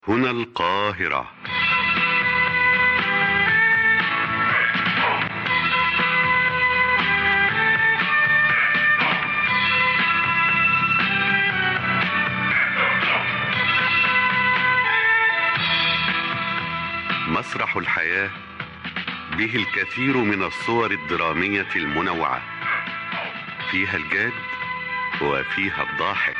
هنا القاهرة مسرح الحياة به الكثير من الصور الدرامية المنوعة فيها الجاد وفيها الضاحك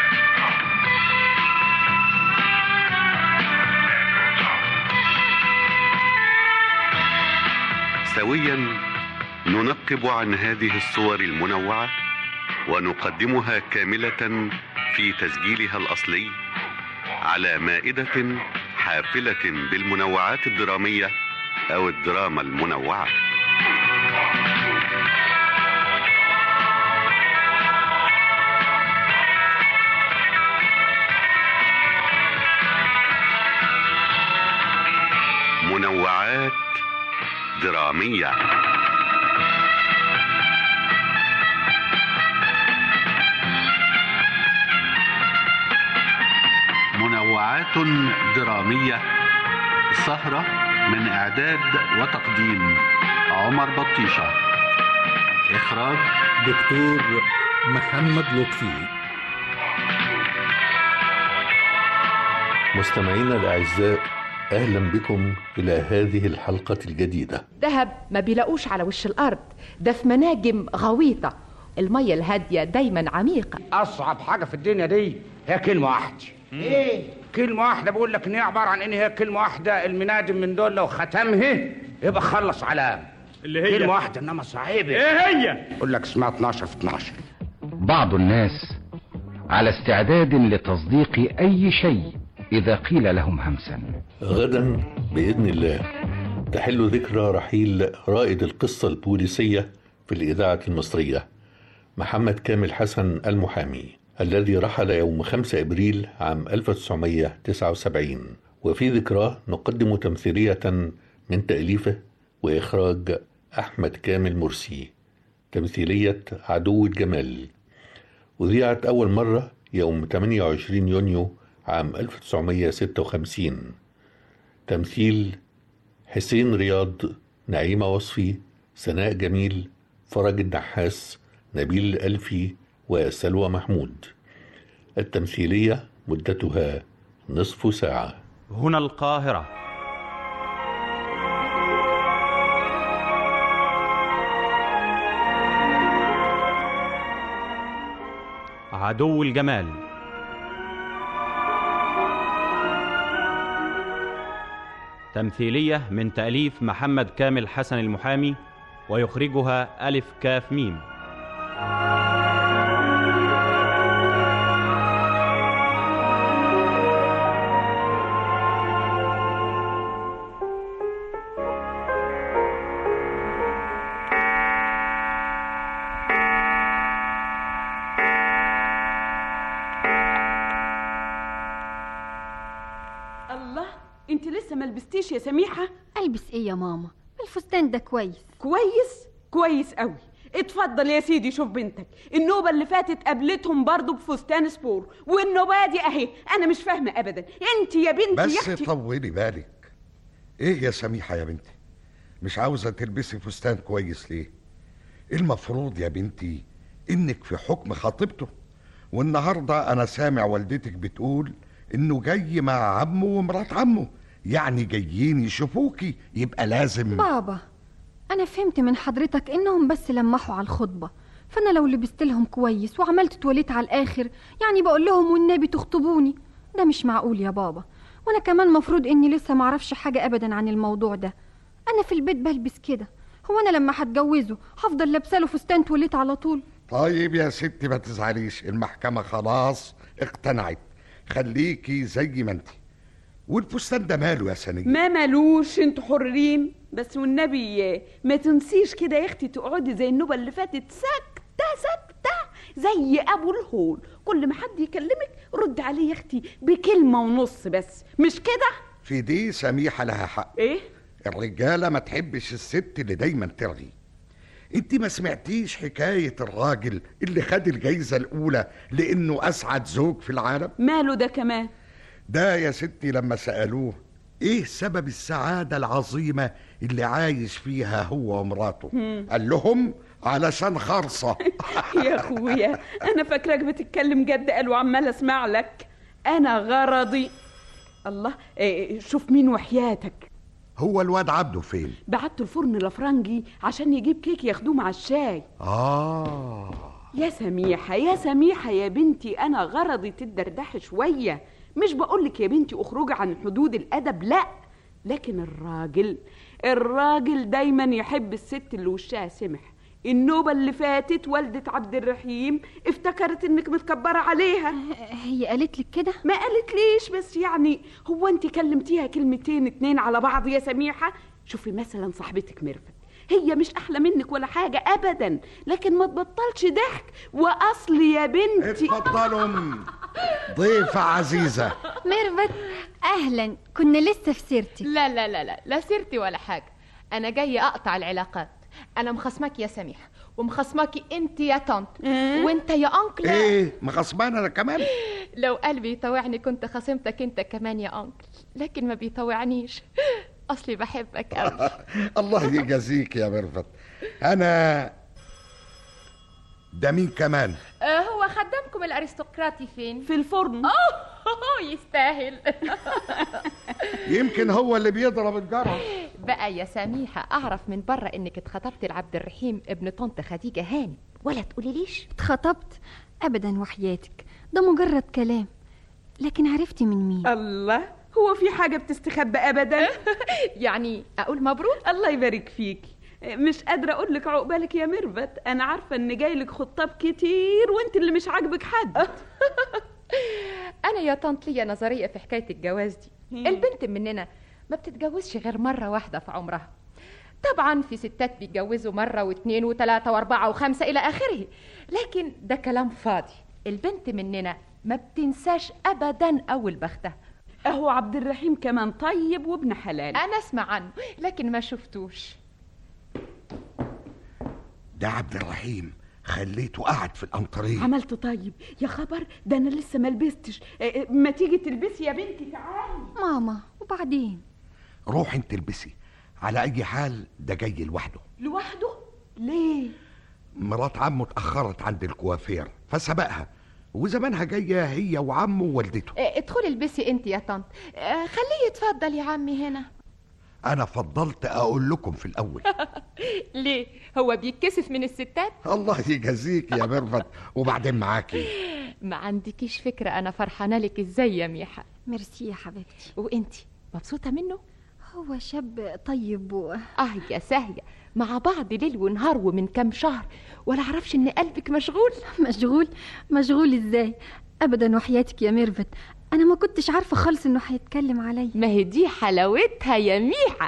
سويا ننقب عن هذه الصور المنوعة ونقدمها كاملة في تسجيلها الأصلي على مائدة حافلة بالمنوعات الدرامية أو الدراما المنوعة منوعات درامية منوعات درامية سهرة من إعداد وتقديم عمر بطيشة إخراج دكتور محمد لطفي مستمعينا الأعزاء أهلا بكم إلى هذه الحلقة الجديدة دهب ما بيلاقوش على وش الأرض ده في مناجم غويطة المية الهادية دايما عميقة اصعب حاجه في الدنيا دي هي كلمه واحده ايه كلمه واحده بقول لك ان هي عباره عن ان هي كلمه واحده المنادم من دول لو ختمها يبقى خلص علام اللي هي كلمه واحده انما صعيبه ايه هي اقول لك اسمها 12 في 12 بعض الناس على استعداد لتصديق اي شيء اذا قيل لهم همسا غدا بإذن الله تحل ذكرى رحيل رائد القصة البوليسية في الإذاعة المصرية محمد كامل حسن المحامي الذي رحل يوم 5 إبريل عام 1979 وفي ذكراه نقدم تمثيلية من تأليفه وإخراج أحمد كامل مرسي تمثيلية عدو الجمال أذيعت أول مرة يوم 28 يونيو عام 1956 تمثيل حسين رياض نعيمة وصفي سناء جميل فرج النحاس نبيل الألفي وسلوى محمود التمثيلية مدتها نصف ساعة هنا القاهرة عدو الجمال تمثيلية من تأليف محمد كامل حسن المحامي ويخرجها ألف كاف ميم الله انت لسه ما لبستيش يا سميحه البس ايه يا ماما الفستان ده كويس كويس كويس قوي اتفضل يا سيدي شوف بنتك النوبه اللي فاتت قابلتهم برضو بفستان سبور والنوبه دي اهي انا مش فاهمه ابدا انت يا بنتي يا بس اختي طولي بالك ايه يا سميحة يا بنتي مش عاوزة تلبسي فستان كويس ليه المفروض يا بنتي انك في حكم خطيبته والنهاردة انا سامع والدتك بتقول انه جاي مع عمه ومرات عمه يعني جايين يشوفوكي يبقى لازم بابا انا فهمت من حضرتك انهم بس لمحوا على الخطبه فانا لو لبست لهم كويس وعملت تواليت على الاخر يعني بقول لهم والنبي تخطبوني ده مش معقول يا بابا وانا كمان مفروض اني لسه معرفش حاجه ابدا عن الموضوع ده انا في البيت بلبس كده هو انا لما هتجوزه هفضل لابسه له فستان تواليت على طول طيب يا ستي ما تزعليش المحكمة خلاص اقتنعت خليكي زي ما انتي والفستان ده ماله يا سنية ما مالوش انتوا حرين بس والنبي ما تنسيش كده يا اختي تقعدي زي النوبه اللي فاتت ساكته ساكته زي ابو الهول كل ما حد يكلمك رد عليه يا اختي بكلمه ونص بس مش كده في دي سميحة لها حق ايه الرجالة ما تحبش الست اللي دايما ترغي انت ما سمعتيش حكاية الراجل اللي خد الجايزة الأولى لأنه أسعد زوج في العالم ماله ده كمان ده يا ستي لما سألوه ايه سبب السعادة العظيمة اللي عايش فيها هو ومراته مم. قال لهم علشان خرصة يا اخويا انا فاكراك بتتكلم جد قال وعمال اسمع لك انا غرضي الله إيه، شوف مين وحياتك هو الواد عبده فين بعته الفرن الافرنجي عشان يجيب كيك ياخدوه مع الشاي اه يا سميحة يا سميحة يا بنتي أنا غرضي تدردح شوية مش بقولك يا بنتي اخرجي عن حدود الأدب لا لكن الراجل الراجل دايما يحب الست اللي وشها سمح النوبة اللي فاتت والدة عبد الرحيم افتكرت انك متكبرة عليها هي قالت لك كده ما قالت ليش بس يعني هو انت كلمتيها كلمتين اتنين على بعض يا سميحة شوفي مثلا صاحبتك ميرفت هي مش احلى منك ولا حاجة ابدا لكن ما تبطلش ضحك واصل يا بنتي اتفضلوا ضيفة عزيزة ميرفت اهلا كنا لسه في سيرتي لا لا لا لا لا سيرتي ولا حاجة أنا جاية أقطع العلاقات أنا مخصماكي يا سميحة ومخصماكي أنت يا طنط وأنت يا أنكل ايه مغصبان انا كمان لو قلبي يطوعني كنت خصمتك أنت كمان يا أنكل لكن ما بيطوعنيش أصلي بحبك أوي الله يجازيك يا ميرفت انا ده مين كمان آه، هو خدامكم الأرستقراطي فين؟ في الفرن أوه يستاهل يمكن هو اللي بيضرب الجرس بقى يا سميحة أعرف من بره إنك اتخطبت لعبد الرحيم ابن طنط خديجة هاني ولا تقولي ليش؟ اتخطبت ابدا وحياتك ده مجرد كلام لكن عرفتي من مين الله هو في حاجة بتستخبى أبدا يعني أقول مبروك الله يبارك فيكي مش قادرة أقول لك عقبالك يا ميرفت أنا عارفة إن جاي لك خطاب كتير وأنت اللي مش عاجبك حد أنا يا طنط ليا نظرية في حكاية الجواز دي مم. البنت مننا ما بتتجوزش غير مرة واحدة في عمرها طبعا في ستات بيتجوزوا مرة واثنين وثلاثة وأربعة وخمسة إلى آخره لكن ده كلام فاضي البنت مننا ما بتنساش أبدا أول بختها أهو عبد الرحيم كمان طيب وابن حلال أنا أسمع عنه لكن ما شفتوش ده عبد الرحيم خليته قاعد في الانطريه عملت طيب يا خبر ده أنا لسه ما لبستش إيه، إيه، ما تيجي تلبسي يا بنتي تعالي ماما وبعدين روح انت البسي على اي حال ده جاي لوحده لوحده ليه مرات عمه اتاخرت عند الكوافير فسبقها وزمانها جايه هي وعمه ووالدته إيه، ادخلي البسي انت يا طنط إيه، خليه يتفضل يا عمي هنا انا فضلت اقول لكم في الاول ليه هو بيتكسف من الستات الله يجازيك يا ميرفت وبعدين معاكي ما عندكيش فكرة أنا فرحانة لك إزاي يا ميحة ميرسي يا حبيبتي وإنتي مبسوطة منه؟ هو شاب طيب و... آه يا ساهية مع بعض ليل ونهار ومن كام شهر ولا أعرفش إن قلبك مشغول مشغول مشغول ازاي ابدا وحياتك يا ميرفت انا ما كنتش عارفه خالص انه هيتكلم عليا ما هي دي حلاوتها يا ميحة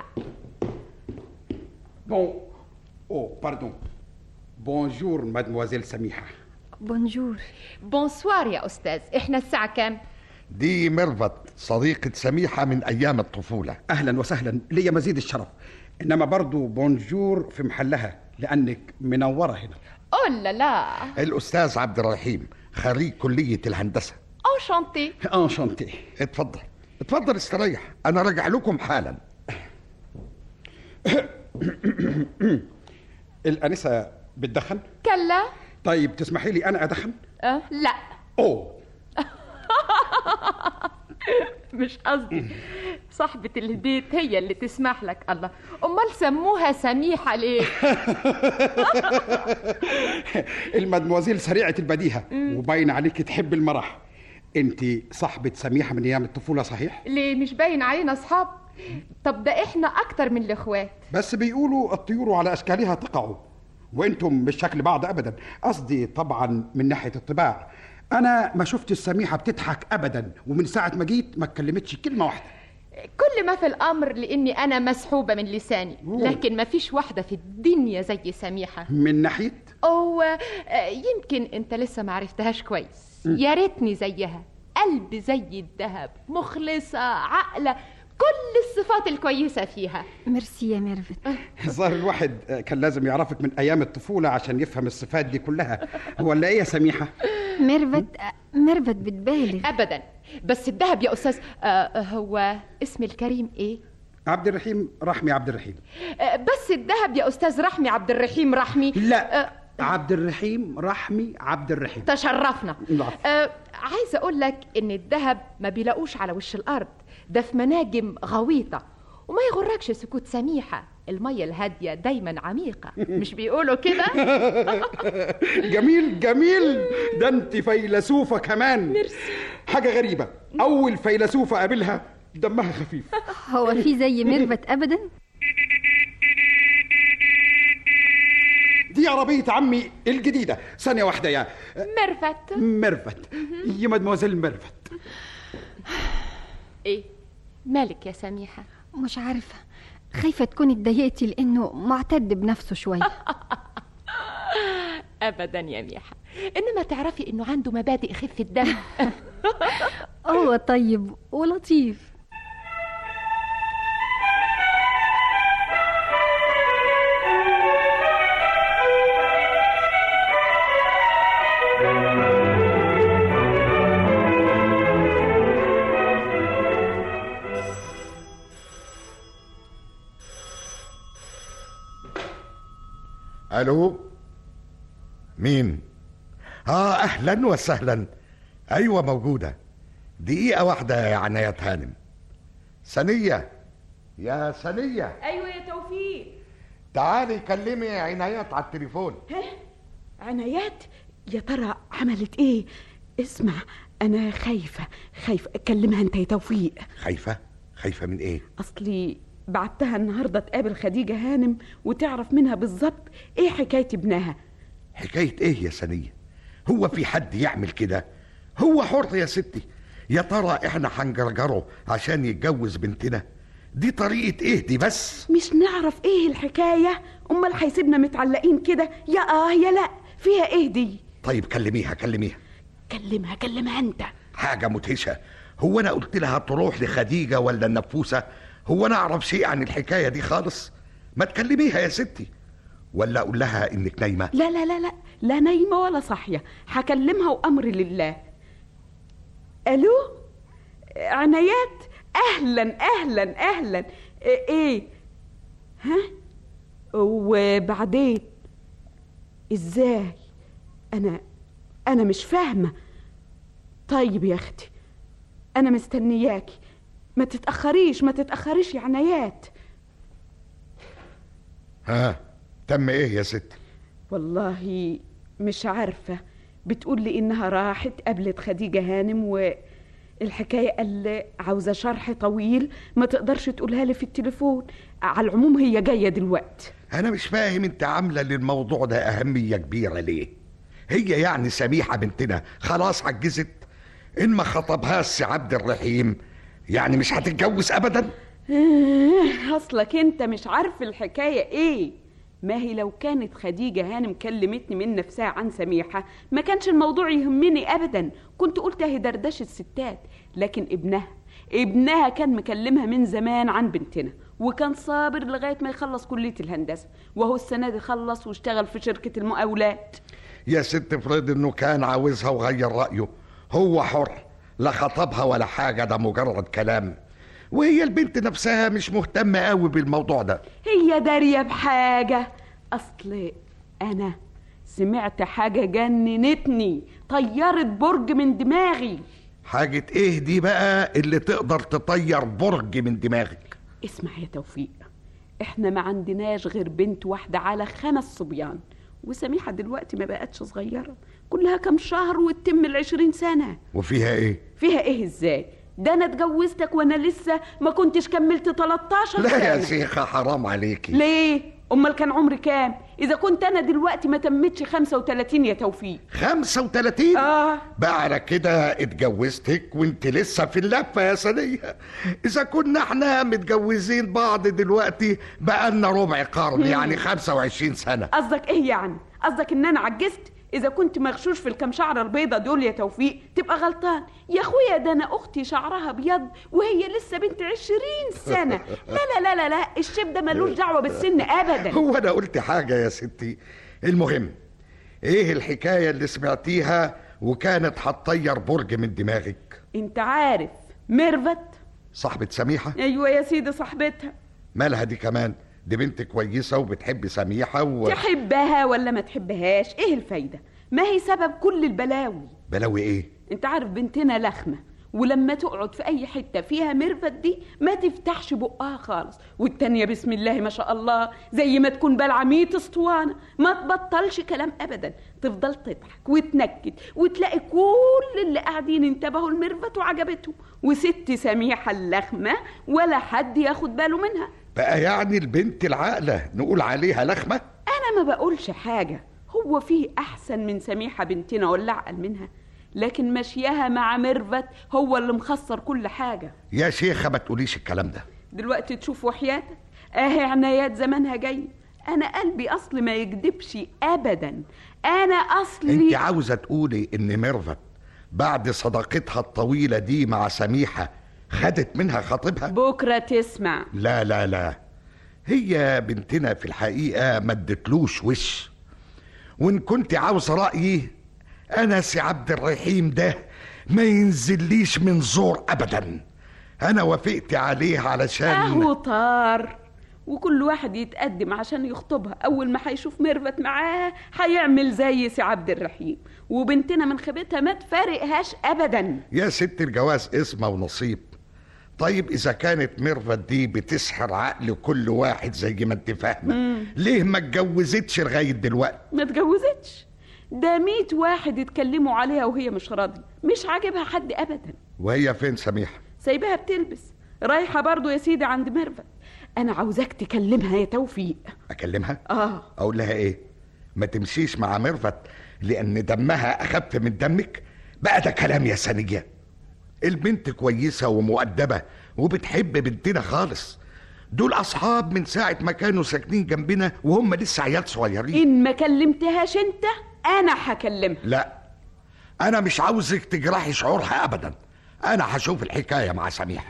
Bon. Oh, pardon. Bonjour, mademoiselle سميحة. بونجور بونسوار يا أستاذ إحنا الساعة كام؟ دي ميرفت صديقة سميحة من أيام الطفولة أهلا وسهلا ليا مزيد الشرف. إنما برضو بونجور في محلها لأنك منورة هنا. أوه لا لا الأستاذ عبد الرحيم خريج كلية الهندسة أنشانتي انشانتي. اتفضل اتفضل استريح أنا راجع لكم حالا الأنسة بتدخن؟ كلا طيب تسمحي لي أنا أدخن؟ أه لا أوه مش قصدي صاحبة البيت هي اللي تسمح لك الله أمال سموها سميحة ليه؟ المدموزيل سريعة البديهة وباين عليك تحب المرح. أنت صاحبة سميحة من أيام الطفولة صحيح؟ ليه مش باين علينا أصحاب؟ طب ده إحنا أكتر من الإخوات بس بيقولوا الطيور على اشكالها تقع وانتم مش شكل بعض ابدا قصدي طبعا من ناحيه الطباع انا ما شفت السميحه بتضحك ابدا ومن ساعه ما جيت ما اتكلمتش كلمه واحده كل ما في الأمر لأني أنا مسحوبة من لساني أوه. لكن ما فيش واحدة في الدنيا زي سميحة من ناحيه أو آه، يمكن أنت لسه ما عرفتهاش كويس يا ريتني زيها قلب زي الذهب مخلصة عاقلة كل الصفات الكويسة فيها ميرسي يا ميرفت الظاهر الواحد كان لازم يعرفك من ايام الطفوله عشان يفهم الصفات دي كلها ولا ايه يا سميحه ميرفت ميرفت بتبالغ أبدا بس الذهب يا استاذ آه هو اسم الكريم ايه عبد الرحيم رحمي عبد الرحيم آه بس الذهب يا استاذ رحمي عبد الرحيم رحمي لا آه عبد الرحيم رحمي عبد الرحيم تشرفنا العفو. آه عايزه اقول لك ان الذهب ما بيلاقوش على وش الارض ده في مناجم غويطه وما يغركش سكوت سميحه الميه الهاديه دايما عميقه مش بيقولوا كده جميل جميل ده انت فيلسوفة كمان ميرسي حاجة غريبة أول فيلسوفة قابلها دمها خفيف هو في زي ميرفت ابدا دي عربية عمي الجديدة ثانية واحدة يا مرفت ميرفت يا مدموزيل ميرفت ايه مالك يا سميحه مش عارفه خايفه تكوني اتضايقتي لانه معتد بنفسه شويه ابدا يا ميحه انما تعرفي انه عنده مبادئ خفه دم هو طيب ولطيف الو مين اه اهلا وسهلا ايوه موجوده دقيقه واحده يا عناية هانم ثانيه يا ثانيه ايوه يا توفيق تعالي كلمي عنايات على التليفون ها عنايات يا ترى عملت ايه اسمع انا خايفه خايفه كلمها انت يا توفيق خايفه خايفه من ايه اصلي بعتها النهارده تقابل خديجه هانم وتعرف منها بالظبط ايه حكايه ابنها حكايه ايه يا ثانيه هو في حد يعمل كده هو حر يا ستي يا ترى احنا هنجرجره عشان يتجوز بنتنا دي طريقه ايه دي بس مش نعرف ايه الحكايه امال هيسيبنا متعلقين كده يا اه يا لا فيها ايه دي طيب كلميها كلميها كلمها كلمها انت حاجة مدهشة هو أنا قلت لها تروح لخديجة ولا النفوسة هو أنا أعرف شيء عن الحكاية دي خالص ما تكلميها يا ستي ولا أقول لها إنك نايمة لا لا لا لا لا نايمه ولا صاحيه هكلمها وامري لله الو عنايات اهلا اهلا اهلا ايه, إيه؟ ها وبعدين ازاي انا انا مش فاهمه طيب يا اختي انا مستنياكي ما تتاخريش ما تتاخريش يا عنايات ها تم إيه يا ستي والله مش عارفة بتقول لي إنها راحت قابلت خديجة هانم والحكاية قال عاوزة شرح طويل ما تقدرش تقولها لي في التليفون على العموم هي جاية دلوقتي أنا مش فاهم أنت عاملة للموضوع ده أهمية كبيرة ليه هي يعني سميحة بنتنا خلاص عجزت إن ما خطبهاش سي عبد الرحيم يعني مش هتتجوز أبدا آه، أصلك أنت مش عارف الحكاية إيه ما هي لو كانت خديجة هانم كلمتني من نفسها عن سميحة ما كانش الموضوع يهمني أبدا كنت قلت هي دردشة ستات لكن ابنها ابنها كان مكلمها من زمان عن بنتنا وكان صابر لغاية ما يخلص كلية الهندسة وهو السنة دي خلص واشتغل في شركة المقاولات يا ست افرض إنه كان عاوزها وغير رأيه هو حر لا خطبها ولا حاجة ده مجرد كلام وهي البنت نفسها مش مهتمة قوي بالموضوع ده هي دارية بحاجة أصل أنا سمعت حاجة جننتني طيرت برج من دماغي حاجة ايه دي بقى اللي تقدر تطير برج من دماغك اسمع يا توفيق احنا ما عندناش غير بنت واحدة على خمس صبيان وسميحة دلوقتي ما بقتش صغيرة كلها كم شهر وتتم العشرين سنة وفيها ايه فيها ايه ازاي ده انا اتجوزتك وانا لسه ما كنتش كملت 13 لا يا سنة. شيخة حرام عليكي ليه امال كان عمري كام اذا كنت انا دلوقتي ما تمتش 35 يا توفيق 35 اه بقى على كده اتجوزتك وانت لسه في اللفة يا سنية اذا كنا احنا متجوزين بعض دلوقتي بقالنا ربع قرن مم. يعني 25 سنة قصدك ايه يعني قصدك ان انا عجزت اذا كنت مغشوش في الكام شعره البيضه دول يا توفيق تبقى غلطان يا اخويا ده انا اختي شعرها ابيض وهي لسه بنت عشرين سنه لا لا لا لا لا الشيب ده ملوش دعوه بالسن ابدا هو انا قلت حاجة يا ستي المهم ايه الحكاية اللي سمعتيها وكانت هتطير برج من دماغك انت عارف ميرفت صاحبة سميحة ايوه يا سيدي صاحبتها مالها دي كمان دي بنت كويسة وبتحب سميحة و... تحبها ولا ما تحبهاش ايه الفايدة ما هي سبب كل البلاوي بلاوي ايه انت عارف بنتنا لخمة ولما تقعد في اي حتة فيها ميرفت دي ما تفتحش بقها خالص والتانية بسم الله ما شاء الله زي ما تكون بلعة ميت اسطوانة ما تبطلش كلام ابدا تفضل تضحك وتنكد وتلاقي كل اللي قاعدين انتبهوا لميرفت وعجبتهم وست سميحة اللخمة ولا حد ياخد باله منها بقى يعني البنت العاقلة نقول عليها لخمة انا ما بقولش حاجة هو فيه احسن من سميحة بنتنا ولا اعقل منها لكن مشيها مع ميرفت هو اللي مخسر كل حاجة يا شيخة ما تقوليش الكلام ده دلوقتي تشوف وحياتك اهي عنايات زمانها جاي انا قلبي اصل ما يكدبش ابدا انا اصلي انت عاوزة تقولي ان ميرفت بعد صداقتها الطويلة دي مع سميحة خدت منها خطيبها بكرة تسمع لا لا لا هي بنتنا في الحقيقة ما ادتلوش وش وان كنت عاوز رأيي انا سي عبد الرحيم ده ما ينزليش من زور ابدا انا وافقت عليه علشان اهو طار وكل واحد يتقدم عشان يخطبها اول ما هيشوف ميرفت معاها هيعمل زي سي عبد الرحيم وبنتنا من خيبتها ما تفارقهاش ابدا يا ست الجواز اسمه ونصيب طيب اذا كانت ميرفت دي بتسحر عقل كل واحد زي ما انت فاهمه مم. ليه ما اتجوزتش لغايه دلوقتي ما اتجوزتش ده ميت واحد يتكلموا عليها وهي مش راضية مش عاجبها حد ابدا وهي فين سميحه سايباها بتلبس رايحة برضو يا سيدي عند ميرفت انا عاوزاك تكلمها يا توفيق اكلمها اه اقول لها ايه ما تمشيش مع ميرفت لان دمها اخف من دمك بقى ده كلام يا سنيه البنت كويسه ومؤدبه وبتحب بنتنا خالص دول اصحاب من ساعه ما كانوا ساكنين جنبنا وهم لسه عيال صغيرين ان ما كلمتهاش انت انا هكلمها لا انا مش عاوزك تجرحي شعورها ابدا انا هشوف الحكايه مع سميحه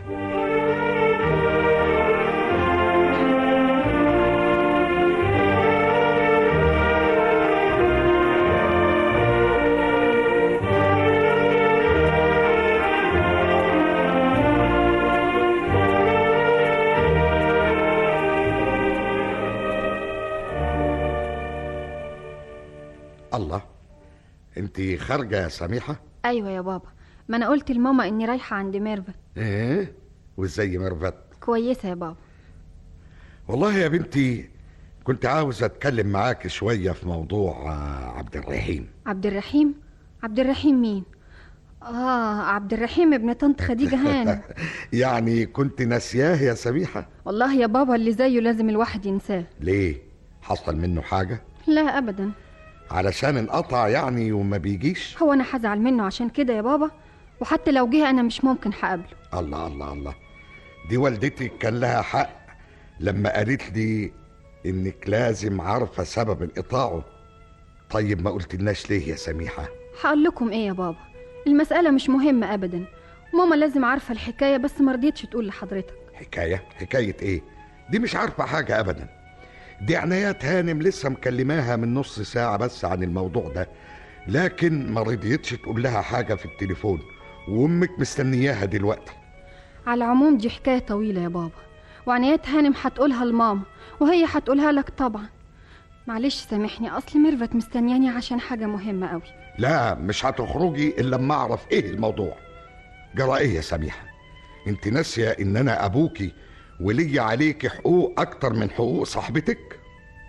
الله انت خارجه يا سميحه ايوه يا بابا ما انا قلت لماما اني رايحه عند ميرفت ايه وازاي ميرفت كويسه يا بابا والله يا بنتي كنت عاوز اتكلم معاك شويه في موضوع آه، عبد الرحيم عبد الرحيم عبد الرحيم مين اه عبد الرحيم ابن طنط خديجه هانم يعني كنت ناسياه يا سميحه والله يا بابا اللي زيه لازم الواحد ينساه ليه حصل منه حاجه لا ابدا علشان انقطع يعني وما بيجيش هو انا هزعل منه عشان كده يا بابا وحتى لو جه انا مش ممكن هقابله الله الله الله دي والدتي كان لها حق لما قالت لي انك لازم عارفه سبب انقطاعه طيب ما قلتلناش ليه يا سميحه هقول لكم ايه يا بابا المساله مش مهمه ابدا ماما لازم عارفه الحكايه بس ما رضيتش تقول لحضرتك حكايه حكايه ايه دي مش عارفه حاجه ابدا دي عنايات هانم لسه مكلماها من نص ساعه بس عن الموضوع ده لكن ما رضيتش تقول لها حاجه في التليفون وامك مستنياها دلوقتي على العموم دي حكايه طويله يا بابا وعنايات هانم هتقولها لماما وهي هتقولها لك طبعا معلش سامحني اصل ميرفت مستنياني عشان حاجه مهمه قوي لا مش هتخرجي الا لما اعرف ايه الموضوع جرى ايه يا سميحه انت ناسيه ان انا ابوكي ولي عليك حقوق اكتر من حقوق صاحبتك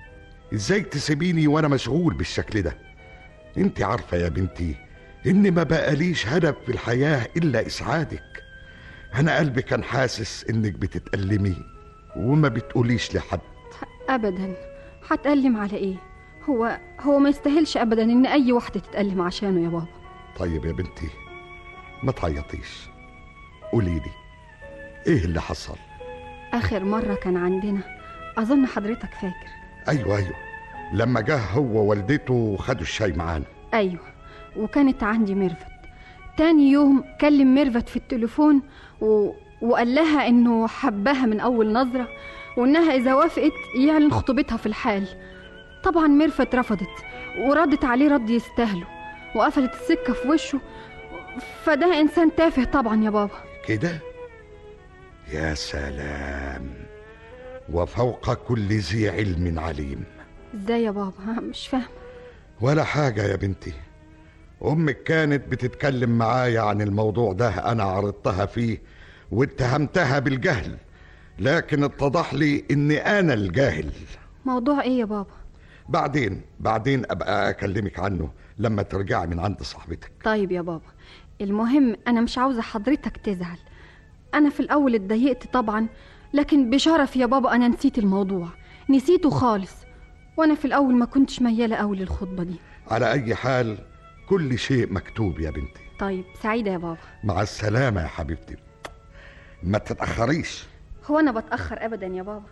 ازاي تسيبيني وانا مشغول بالشكل ده انت عارفه يا بنتي ان ما بقاليش هدف في الحياه الا اسعادك انا قلبي كان حاسس انك بتتألمي وما بتقوليش لحد ابدا هتألم على ايه هو هو ما يستاهلش ابدا ان اي واحده تتألم عشانه يا بابا طيب يا بنتي ما تعيطيش قولي لي ايه اللي حصل اخر مره كان عندنا اظن حضرتك فاكر ايوه ايوه لما جه هو ووالدته وخدوا الشاي معانا ايوه وكانت عندي ميرفت تاني يوم كلم ميرفت في التليفون و... وقال لها انه حبها من اول نظره وانها اذا وافقت يعلن خطوبتها في الحال طبعا ميرفت رفضت وردت عليه رد يستاهله وقفلت السكه في وشه فده انسان تافه طبعا يا بابا كده يا سلام وفوق كل ذي علم عليم ازاي يا بابا ها، مش فاهم ولا حاجة يا بنتي أمك كانت بتتكلم معايا عن الموضوع ده أنا عرضتها فيه واتهمتها بالجهل لكن اتضح لي إني أنا الجاهل موضوع ايه يا بابا بعدين بعدين أبقى أكلمك عنه لما ترجعي من عند صاحبتك طيب يا بابا المهم انا مش عاوزه حضرتك تزعل انا في الاول اتضايقت طبعا لكن بشرف يا بابا انا نسيت الموضوع نسيته خالص وانا في الاول ما كنتش مياله قوي للخطبه دي على أي حال كل شيء مكتوب يا بنتي طيب سعيده يا بابا مع السلامة يا حبيبتي ما تتأخريش هو انا بتاخر ابدا يا بابا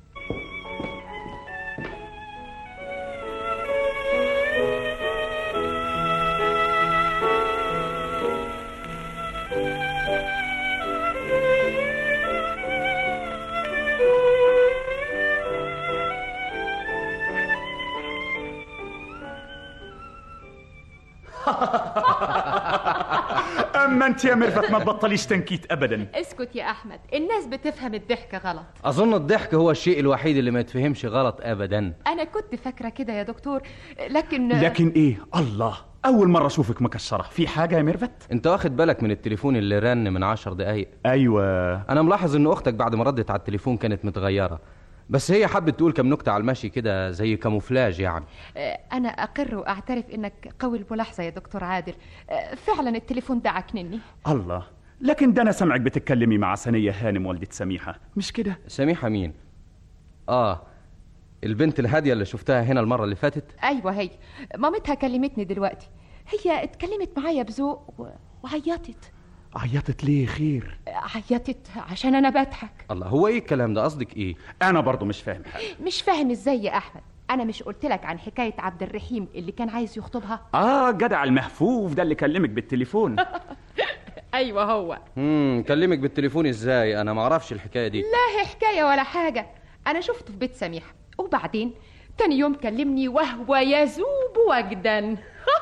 اما انت يا ميرفت ما تبطليش تنكيت ابدا اسكت يا احمد الناس بتفهم الضحك غلط اظن الضحك هو الشيء الوحيد اللي ما يتفهمش غلط ابدا انا كنت فاكره كده يا دكتور لكن لكن ايه الله اول مره اشوفك مكسره في حاجه يا ميرفت انت واخد بالك من التليفون اللي رن من عشر دقايق ايوه انا ملاحظ ان اختك بعد ما ردت على التليفون كانت متغيره بس هي حبت تقول كم نكته على المشي كده زي كاموفلاج يعني آه، انا اقر واعترف انك قوي الملاحظه يا دكتور عادل آه، فعلا التليفون ده عكنني الله لكن ده انا سامعك بتتكلمي مع سنيه هانم والده سميحه مش كده سميحه مين اه البنت الهاديه اللي شفتها هنا المره اللي فاتت ايوه هي مامتها كلمتني دلوقتي هي اتكلمت معايا بذوق و... وعيطت عيطت ليه خير عيطت عشان انا بضحك الله هو ايه الكلام ده قصدك ايه انا برضو مش فاهم حاجه مش فاهم ازاي يا احمد انا مش قلت لك عن حكايه عبد الرحيم اللي كان عايز يخطبها اه جدع المهفوف ده اللي كلمك بالتليفون ايوه هو امم كلمك بالتليفون ازاي انا ما اعرفش الحكايه دي لا هي حكايه ولا حاجه انا شفته في بيت سميحه وبعدين تاني يوم كلمني وهو يذوب وجدا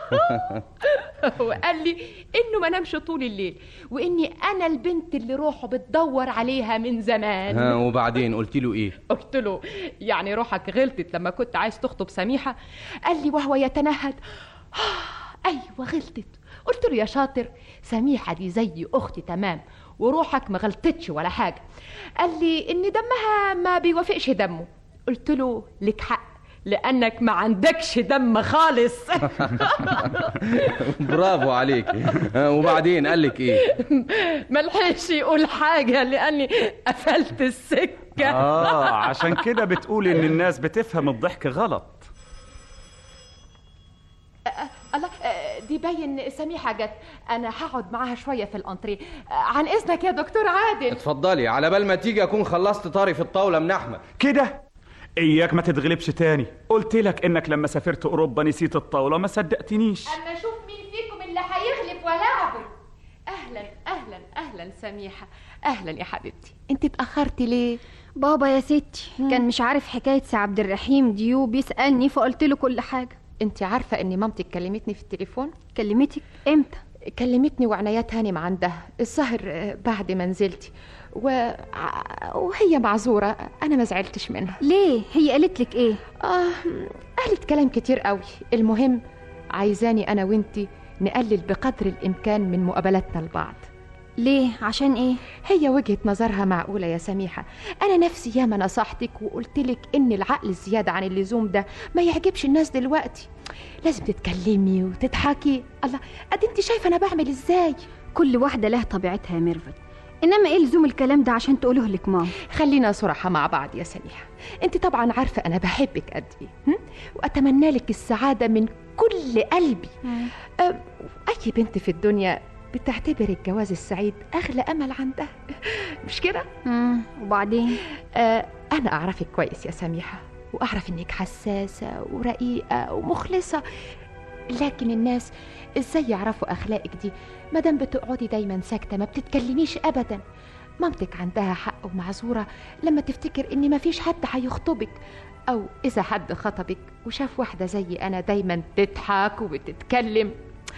وقال لي انه ما نامش طول الليل واني انا البنت اللي روحه بتدور عليها من زمان ها وبعدين قلت له ايه قلت له يعني روحك غلطت لما كنت عايز تخطب سميحه قال لي وهو يتنهد آه ايوه غلطت قلت له يا شاطر سميحه دي زي اختي تمام وروحك ما غلطتش ولا حاجه قال لي ان دمها ما بيوافقش دمه قلت له لك حق لانك ما عندكش دم خالص برافو عليك ها وبعدين قال لك ايه ملحقش يقول حاجه لاني قفلت السكه اه عشان كده بتقولي ان الناس بتفهم الضحك غلط الله آه، دي باين سميحه جت انا هقعد معاها شويه في الانتريه آه، عن اذنك يا دكتور عادل اتفضلي على بال ما تيجي اكون خلصت طاري في الطاوله من احمد كده اياك ما تتغلبش تاني قلت لك انك لما سافرت اوروبا نسيت الطاوله ما صدقتنيش اما اشوف مين فيكم اللي هيغلب ولعبه اهلا اهلا اهلا سميحه اهلا يا حبيبتي انت اتاخرتي ليه بابا يا ستي كان مش عارف حكايه سي عبد الرحيم دي وبيسالني فقلت له كل حاجه انت عارفه ان مامتك كلمتني في التليفون كلمتك امتى كلمتني وعنايات هانم عندها الظاهر آه، بعد ما نزلتي و... ع- وهي معذوره انا ما زعلتش منها ليه هي قالت لك ايه اه قالت كلام كتير قوي المهم عايزاني انا وانتي نقلل بقدر الامكان من مقابلاتنا لبعض ليه عشان ايه هي وجهة نظرها معقولة يا سميحة أنا نفسي ياما نصحتك وقلتلك إن العقل الزيادة عن اللزوم ده ما يعجبش الناس دلوقتي لازم تتكلمي وتضحكي الله أدي أنت شايفة أنا بعمل إزاي كل واحدة لها طبيعتها يا ميرفت انما ايه لزوم الكلام ده عشان تقوله لك ماما خلينا صراحة مع بعض يا سميحة أنت طبعا عارفة أنا بحبك قد إيه هم؟ وأتمنى لك السعادة من كل قلبي أه، أي بنت في الدنيا بتعتبر الجواز السعيد أغلى أمل عندها مش كده؟ مم، وبعدين آه أنا أعرفك كويس يا سميحة وأعرف إنك حساسة ورقيقة ومخلصة لكن الناس إزاي يعرفوا أخلاقك دي مادام بتقعدي دايما ساكتة ما بتتكلميش أبدا مامتك عندها حق ومعذورة لما تفتكر إن مفيش حد هيخطبك أو إذا حد خطبك وشاف واحدة زي أنا دايما تضحك وبتتكلم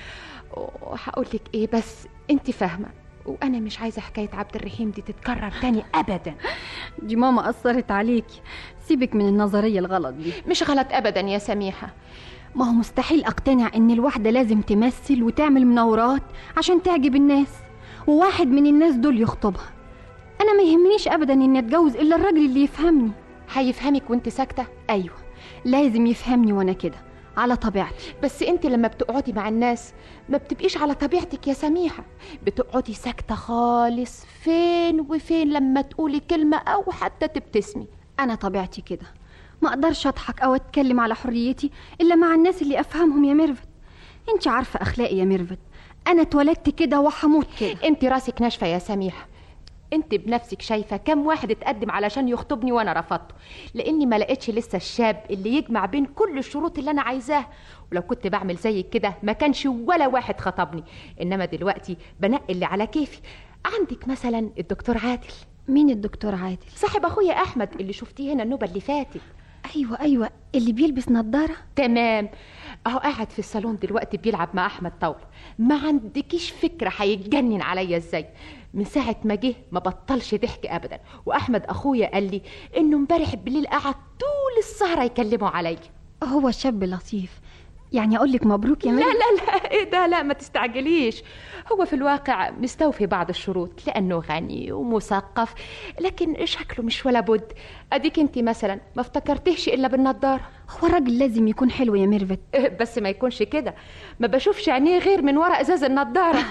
وهقول لك ايه بس انت فاهمه وانا مش عايزه حكايه عبد الرحيم دي تتكرر تاني ابدا دي ماما اثرت عليكي سيبك من النظريه الغلط دي مش غلط ابدا يا سميحه ما هو مستحيل اقتنع ان الواحده لازم تمثل وتعمل مناورات عشان تعجب الناس وواحد من الناس دول يخطبها انا ما يهمنيش ابدا اني اتجوز الا الراجل اللي يفهمني هيفهمك وانت ساكته ايوه لازم يفهمني وانا كده على طبيعتي بس انت لما بتقعدي مع الناس ما بتبقيش على طبيعتك يا سميحه بتقعدي ساكته خالص فين وفين لما تقولي كلمه او حتى تبتسمي انا طبيعتي كده ما اقدرش اضحك او اتكلم على حريتي الا مع الناس اللي افهمهم يا ميرفت انت عارفه اخلاقي يا ميرفت انا اتولدت كده وهموت كده انت راسك ناشفه يا سميحه انت بنفسك شايفه كم واحد اتقدم علشان يخطبني وانا رفضته لاني ما لقيتش لسه الشاب اللي يجمع بين كل الشروط اللي انا عايزاها ولو كنت بعمل زيك كده ما كانش ولا واحد خطبني انما دلوقتي بنقي اللي على كيفي عندك مثلا الدكتور عادل مين الدكتور عادل صاحب اخويا احمد اللي شفتيه هنا النوبه اللي فاتت ايوه ايوه اللي بيلبس نظاره تمام اهو قاعد في الصالون دلوقتي بيلعب مع احمد طاوله ما عندكيش فكره هيتجنن عليا ازاي من ساعة ما جه ما بطلش ضحك أبدا وأحمد أخويا قال لي إنه امبارح بالليل قعد طول السهرة يكلموا عليا هو شاب لطيف يعني أقول لك مبروك يا لا ميرفت لا لا إيه ده لا ما تستعجليش هو في الواقع مستوفي بعض الشروط لأنه غني ومثقف لكن شكله مش ولا بد أديك أنت مثلا ما افتكرتهش إلا بالنضارة هو الراجل لازم يكون حلو يا ميرفت بس ما يكونش كده ما بشوفش عينيه غير من ورا ازاز النضاره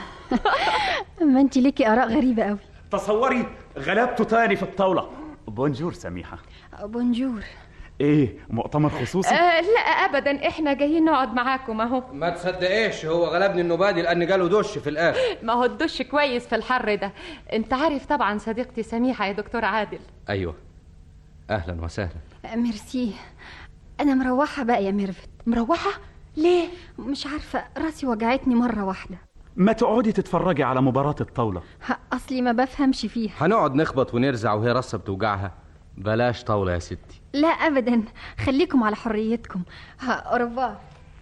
ما انت ليكي اراء غريبه قوي تصوري غلبته تاني في الطاولة بونجور سميحة بونجور ايه مؤتمر خصوصي آه لا ابدا احنا جايين نقعد معاكم اهو ما تصدقيش هو غلبني النبادي لان جاله دش في الاخر ما هو الدش كويس في الحر ده انت عارف طبعا صديقتي سميحه يا دكتور عادل ايوه اهلا وسهلا ميرسي انا مروحه بقى يا ميرفت مروحه ليه مش عارفه راسي وجعتني مره واحده ما تقعدي تتفرجي على مباراة الطاولة ه- اصلي ما بفهمش فيها هنقعد نخبط ونرزع وهي راسها بتوجعها بلاش طاولة يا ستي لا ابدا خليكم على حريتكم ها اورفوار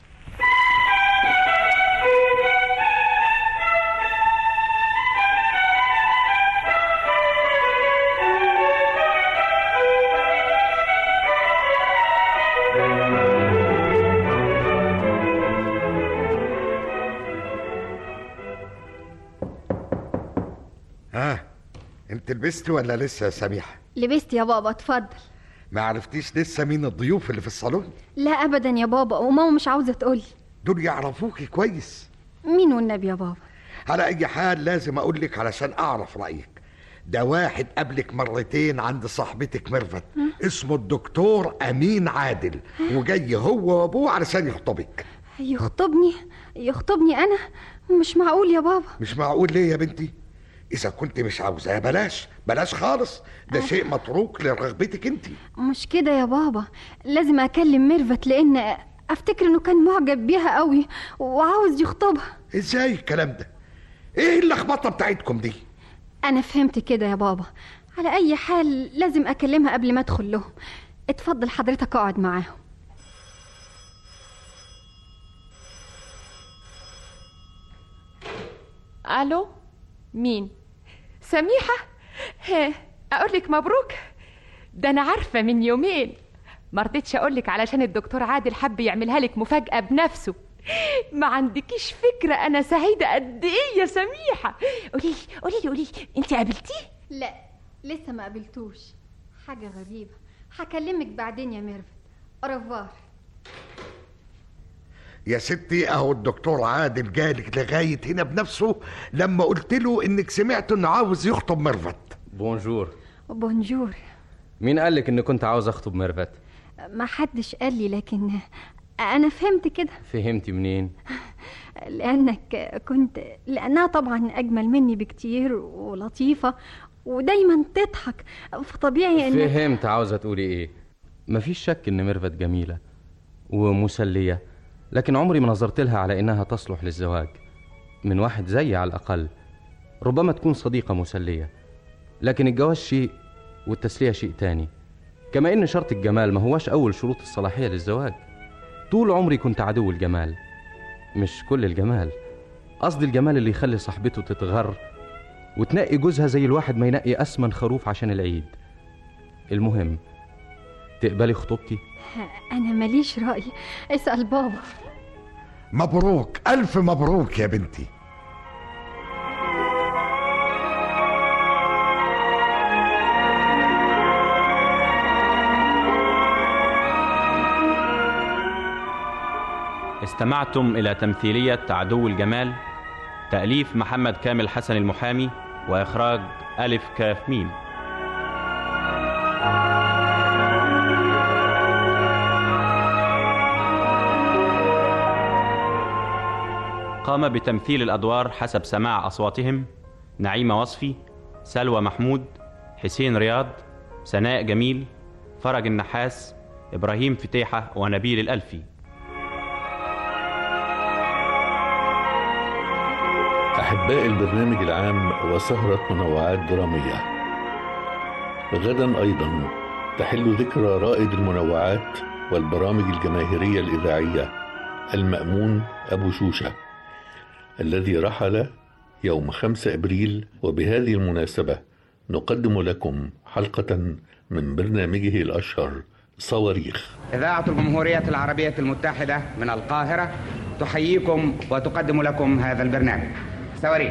ها انت لبست ولا لسه يا سميحه لبست يا بابا اتفضل ما عرفتيش لسه مين الضيوف اللي في الصالون لا ابدا يا بابا وماما مش عاوزه تقولي دول يعرفوكي كويس مين والنبي يا بابا على اي حال لازم اقول لك علشان اعرف رايك ده واحد قبلك مرتين عند صاحبتك ميرفت اسمه الدكتور امين عادل وجاي هو وابوه علشان يخطبك يخطبني يخطبني انا مش معقول يا بابا مش معقول ليه يا بنتي اذا كنت مش عاوزاه بلاش بلاش خالص ده شيء متروك لرغبتك انت مش كده يا بابا لازم اكلم ميرفت لان افتكر انه كان معجب بيها قوي وعاوز يخطبها ازاي الكلام ده ايه اللخبطه بتاعتكم دي انا فهمت كده يا بابا على اي حال لازم اكلمها قبل ما ادخل لهم اتفضل حضرتك اقعد معاهم الو مين سميحه ها اقول لك مبروك ده انا عارفه من يومين ما رضيتش اقول لك علشان الدكتور عادل حب يعملها لك مفاجاه بنفسه ما عندكيش فكره انا سعيده قد ايه يا سميحه قولي لي قولي لي قولي لي انت قابلتيه لا لسه ما قابلتوش حاجه غريبه هكلمك بعدين يا ميرفت اورفوار يا ستي اهو الدكتور عادل جالك لغايه هنا بنفسه لما قلت له انك سمعت انه عاوز يخطب ميرفت بونجور بونجور مين قالك ان كنت عاوز اخطب ميرفت ما حدش قال لي لكن انا فهمت كده فهمتي منين لانك كنت لانها طبعا اجمل مني بكتير ولطيفه ودايما تضحك فطبيعي ان فهمت عاوزه تقولي ايه مفيش شك ان ميرفت جميله ومسليه لكن عمري ما نظرت لها على انها تصلح للزواج من واحد زيي على الاقل ربما تكون صديقه مسليه لكن الجواز شيء والتسليه شيء تاني كما ان شرط الجمال ما هواش اول شروط الصلاحيه للزواج طول عمري كنت عدو الجمال مش كل الجمال قصدي الجمال اللي يخلي صاحبته تتغر وتنقي جوزها زي الواحد ما ينقي أسمن خروف عشان العيد المهم تقبلي خطوبتي أنا ماليش رأي اسأل بابا مبروك ألف مبروك يا بنتي استمعتم إلى تمثيلية عدو الجمال تأليف محمد كامل حسن المحامي وإخراج ألف كاف ميم قام بتمثيل الأدوار حسب سماع أصواتهم نعيمة وصفي سلوى محمود حسين رياض سناء جميل فرج النحاس إبراهيم فتيحة ونبيل الألفي أحباء البرنامج العام وسهرة منوعات درامية غدا أيضا تحل ذكرى رائد المنوعات والبرامج الجماهيرية الإذاعية المأمون أبو شوشة الذي رحل يوم 5 أبريل وبهذه المناسبة نقدم لكم حلقة من برنامجه الأشهر صواريخ إذاعة الجمهورية العربية المتحدة من القاهرة تحييكم وتقدم لكم هذا البرنامج صواريخ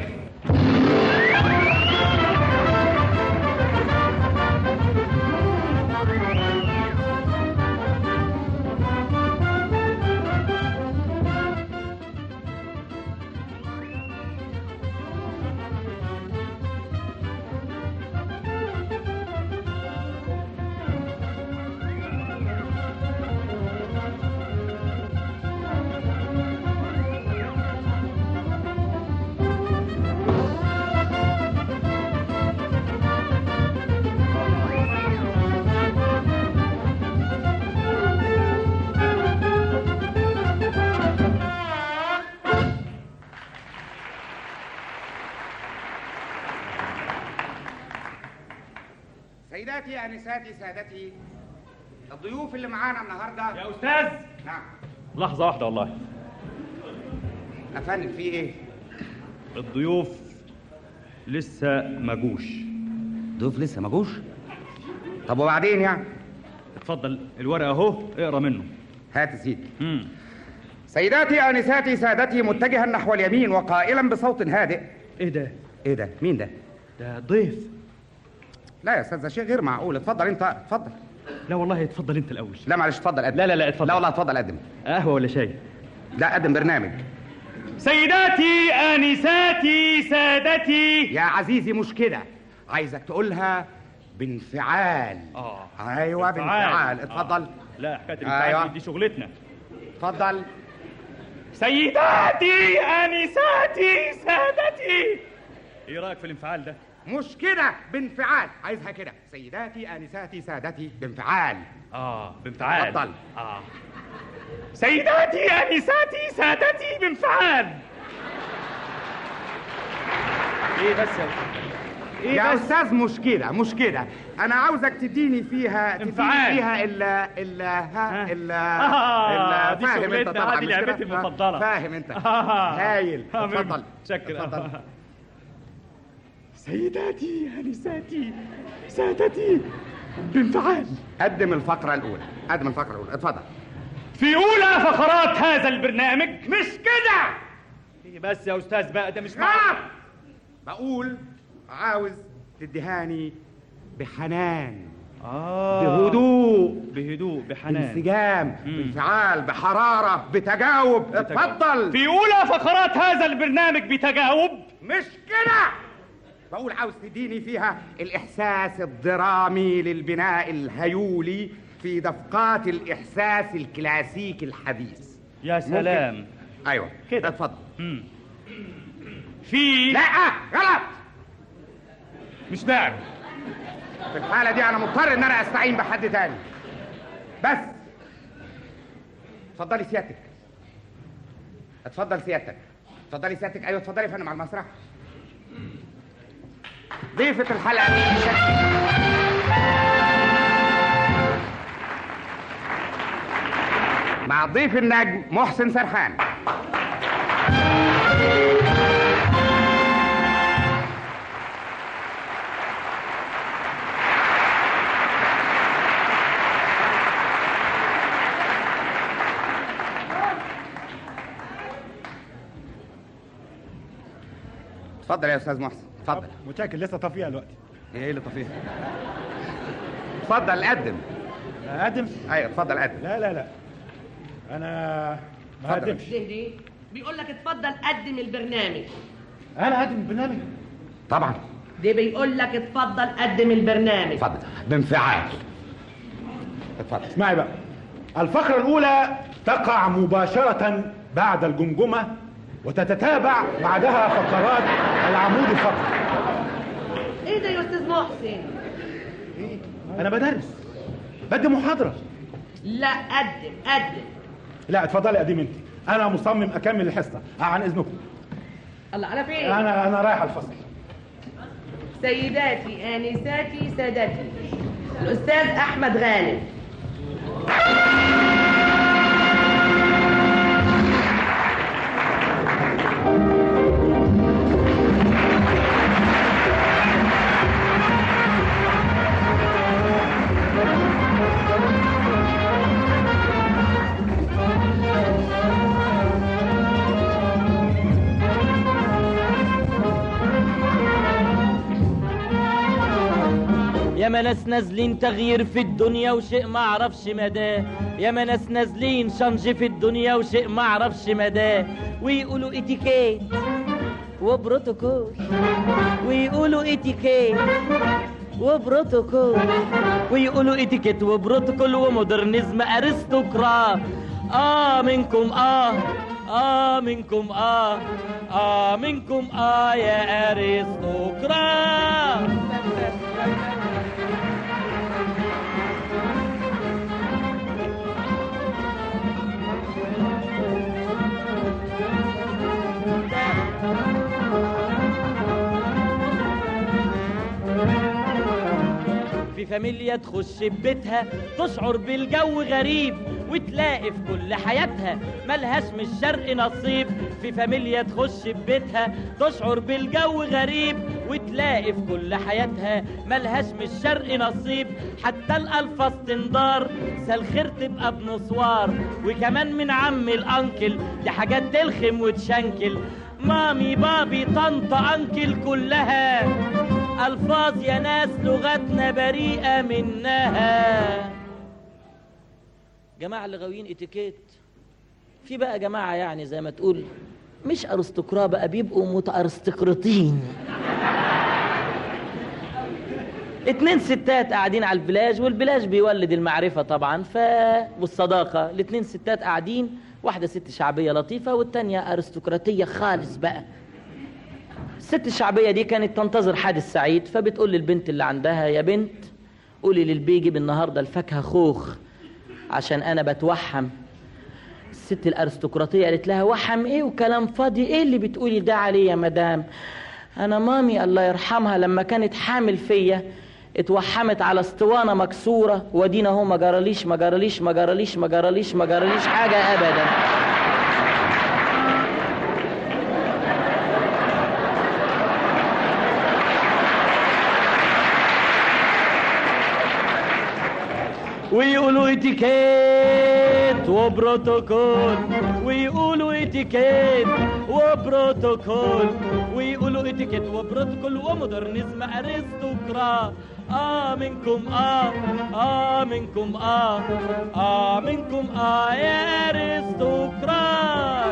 سيداتي انساتي سادتي الضيوف اللي معانا النهارده يا استاذ نعم لحظة واحدة والله افندم في ايه؟ الضيوف لسه ما جوش ضيوف لسه ما جوش؟ طب وبعدين يعني؟ اتفضل الورقة اهو اقرا منه هات يا سيدي سيداتي انساتي سادتي متجها نحو اليمين وقائلا بصوت هادئ ايه ده؟ ايه ده؟ مين ده؟ ده ضيف لا يا استاذ ده شيء غير معقول اتفضل انت اتفضل لا والله اتفضل انت الاول لا معلش اتفضل قدم لا لا لا اتفضل لا والله اتفضل قدم قهوة ولا شاي؟ لا قدم برنامج سيداتي انساتي سادتي يا عزيزي مش كده عايزك تقولها بانفعال اه ايوه بانفعال اتفضل لا حكاية الانفعال أيوة. دي- دي شغلتنا اتفضل سيداتي انساتي سادتي ايه رايك في الانفعال ده؟ مش كده بانفعال عايزها كده سيداتي انساتي سادتي بانفعال اه بانفعال اتفضل اه سيداتي انساتي سادتي بانفعال ايه بس يا إيه يا استاذ مش كده مش كده انا عاوزك تديني فيها تديني انفعال. فيها ال ال ها ال آه، ال دي فاهم انت شغلتنا، طبعا هذه مش كده؟ لعبتي المفضلة. فاهم انت آه. هايل آه، اتفضل شكرا اتفضل سيداتي انساتي سادتي بانفعال قدم الفقره الاولى قدم الفقره الاولى اتفضل في اولى فقرات هذا البرنامج مش كده إيه بس يا استاذ بقى ده مش معقول بقول عاوز تديهاني بحنان آه. بهدوء بهدوء بحنان بانسجام بانفعال بحراره بتجاوب اتفضل في اولى فقرات هذا البرنامج بتجاوب مش كده بقول عاوز تديني فيها الإحساس الدرامي للبناء الهيولي في دفقات الإحساس الكلاسيكي الحديث يا سلام ممكن. أيوة كده اتفضل في لا غلط مش داعي في الحالة دي أنا مضطر إن أنا أستعين بحد تاني بس اتفضلي سيادتك اتفضل سيادتك اتفضلي سيادتك أيوة اتفضلي يا فندم على المسرح ضيفة الحلقة دي مع ضيف النجم محسن سرحان اتفضل يا استاذ محسن اتفضل متشكر لسه طافيها دلوقتي ايه اللي طفيها اتفضل قدم اقدم ايوه اتفضل قدم لا لا لا انا ما اتفضل. اقدمش ليه ليه؟ بيقول لك اتفضل قدم البرنامج انا اقدم البرنامج طبعا دي بيقول لك اتفضل قدم البرنامج اتفضل بانفعال اتفضل اسمعي بقى الفقرة الأولى تقع مباشرة بعد الجمجمة وتتتابع بعدها فقرات العمود الفقري ايه ده يا استاذ محسن؟ أنا بدرس بدي محاضرة لا قدم قدم لا اتفضلي قديم أنت أنا مصمم أكمل الحصة عن إذنكم الله على فين؟ أنا أنا رايح الفصل سيداتي آنساتي سادتي الأستاذ أحمد غانم يا ما ناس نازلين تغيير في الدنيا وشيء ما اعرفش مداه يا ما ناس نازلين شنج في الدنيا وشيء ما اعرفش مداه ويقولوا اتيكيت وبروتوكول ويقولوا اتيكيت وبروتوكول ويقولوا اتيكيت وبروتوكول ومودرنزم ارستقراط اه منكم اه اه منكم اه اه منكم اه يا ارستقراط في فاميليا تخش ببيتها تشعر بالجو غريب وتلاقي في كل حياتها ملهاش من الشرق نصيب في فاميليا تخش ببيتها تشعر بالجو غريب وتلاقي في كل حياتها ملهاش من الشرق نصيب حتى الألفاظ تندار سالخير تبقى بنصوار وكمان من عم الأنكل دي حاجات تلخم وتشنكل مامي بابي طنطا أنكل كلها ألفاظ يا ناس لغتنا بريئة منها جماعة اللي غاويين اتيكيت في بقى جماعة يعني زي ما تقول مش أرستقراء بقى بيبقوا متأرستقرطين اتنين ستات قاعدين على البلاج والبلاج بيولد المعرفة طبعا ف والصداقة الاتنين ستات قاعدين واحدة ست شعبية لطيفة والتانية أرستقراطية خالص بقى الست الشعبية دي كانت تنتظر حادث سعيد فبتقول للبنت اللي عندها يا بنت قولي للبيجي بالنهاردة الفاكهة خوخ عشان أنا بتوحم الست الأرستقراطية قالت لها وحم إيه وكلام فاضي إيه اللي بتقولي ده عليه يا مدام أنا مامي الله يرحمها لما كانت حامل فيا اتوحمت على اسطوانة مكسورة ودينا هو ما جراليش ما جراليش ما جراليش ما جراليش ما جراليش حاجة أبدا ويقولوا اتيكيت وبروتوكول ويقولوا اتيكيت وبروتوكول ويقولوا اتيكيت وبروتوكول ومودرنزم ارستقراط اه منكم اه اه منكم اه اه منكم اه يا ارستقراط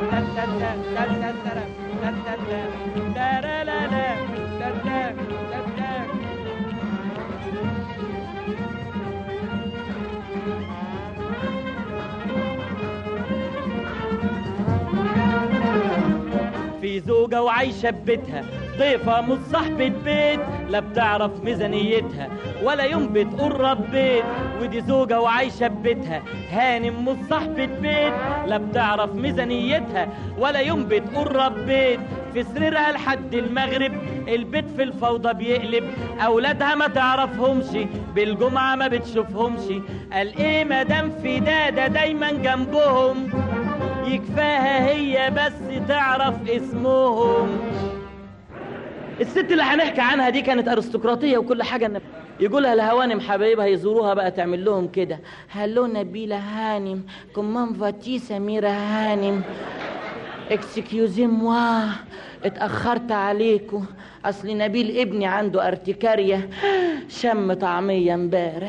في زوجة وعايشة ببيتها ضيفة مش صاحبة بيت لا بتعرف ميزانيتها ولا يوم بتقول ربيت ودي زوجة وعايشة ببيتها هانم مش صاحبة بيت لا بتعرف ميزانيتها ولا يوم بتقول ربيت في سريرها لحد المغرب البيت في الفوضى بيقلب اولادها ما تعرفهمش بالجمعة ما بتشوفهمش قال ايه مدام في دادة دايما جنبهم يكفاها هي بس تعرف اسمهم الست اللي هنحكي عنها دي كانت ارستقراطيه وكل حاجه النب... يقولها الهوانم حبايبها يزوروها بقى تعمل لهم كده هلو نبيله هانم كمان فاتي سميره هانم اكسكيوزي موا اتأخرت عليكم أصل نبيل ابني عنده ارتكارية شم طعمية امبارح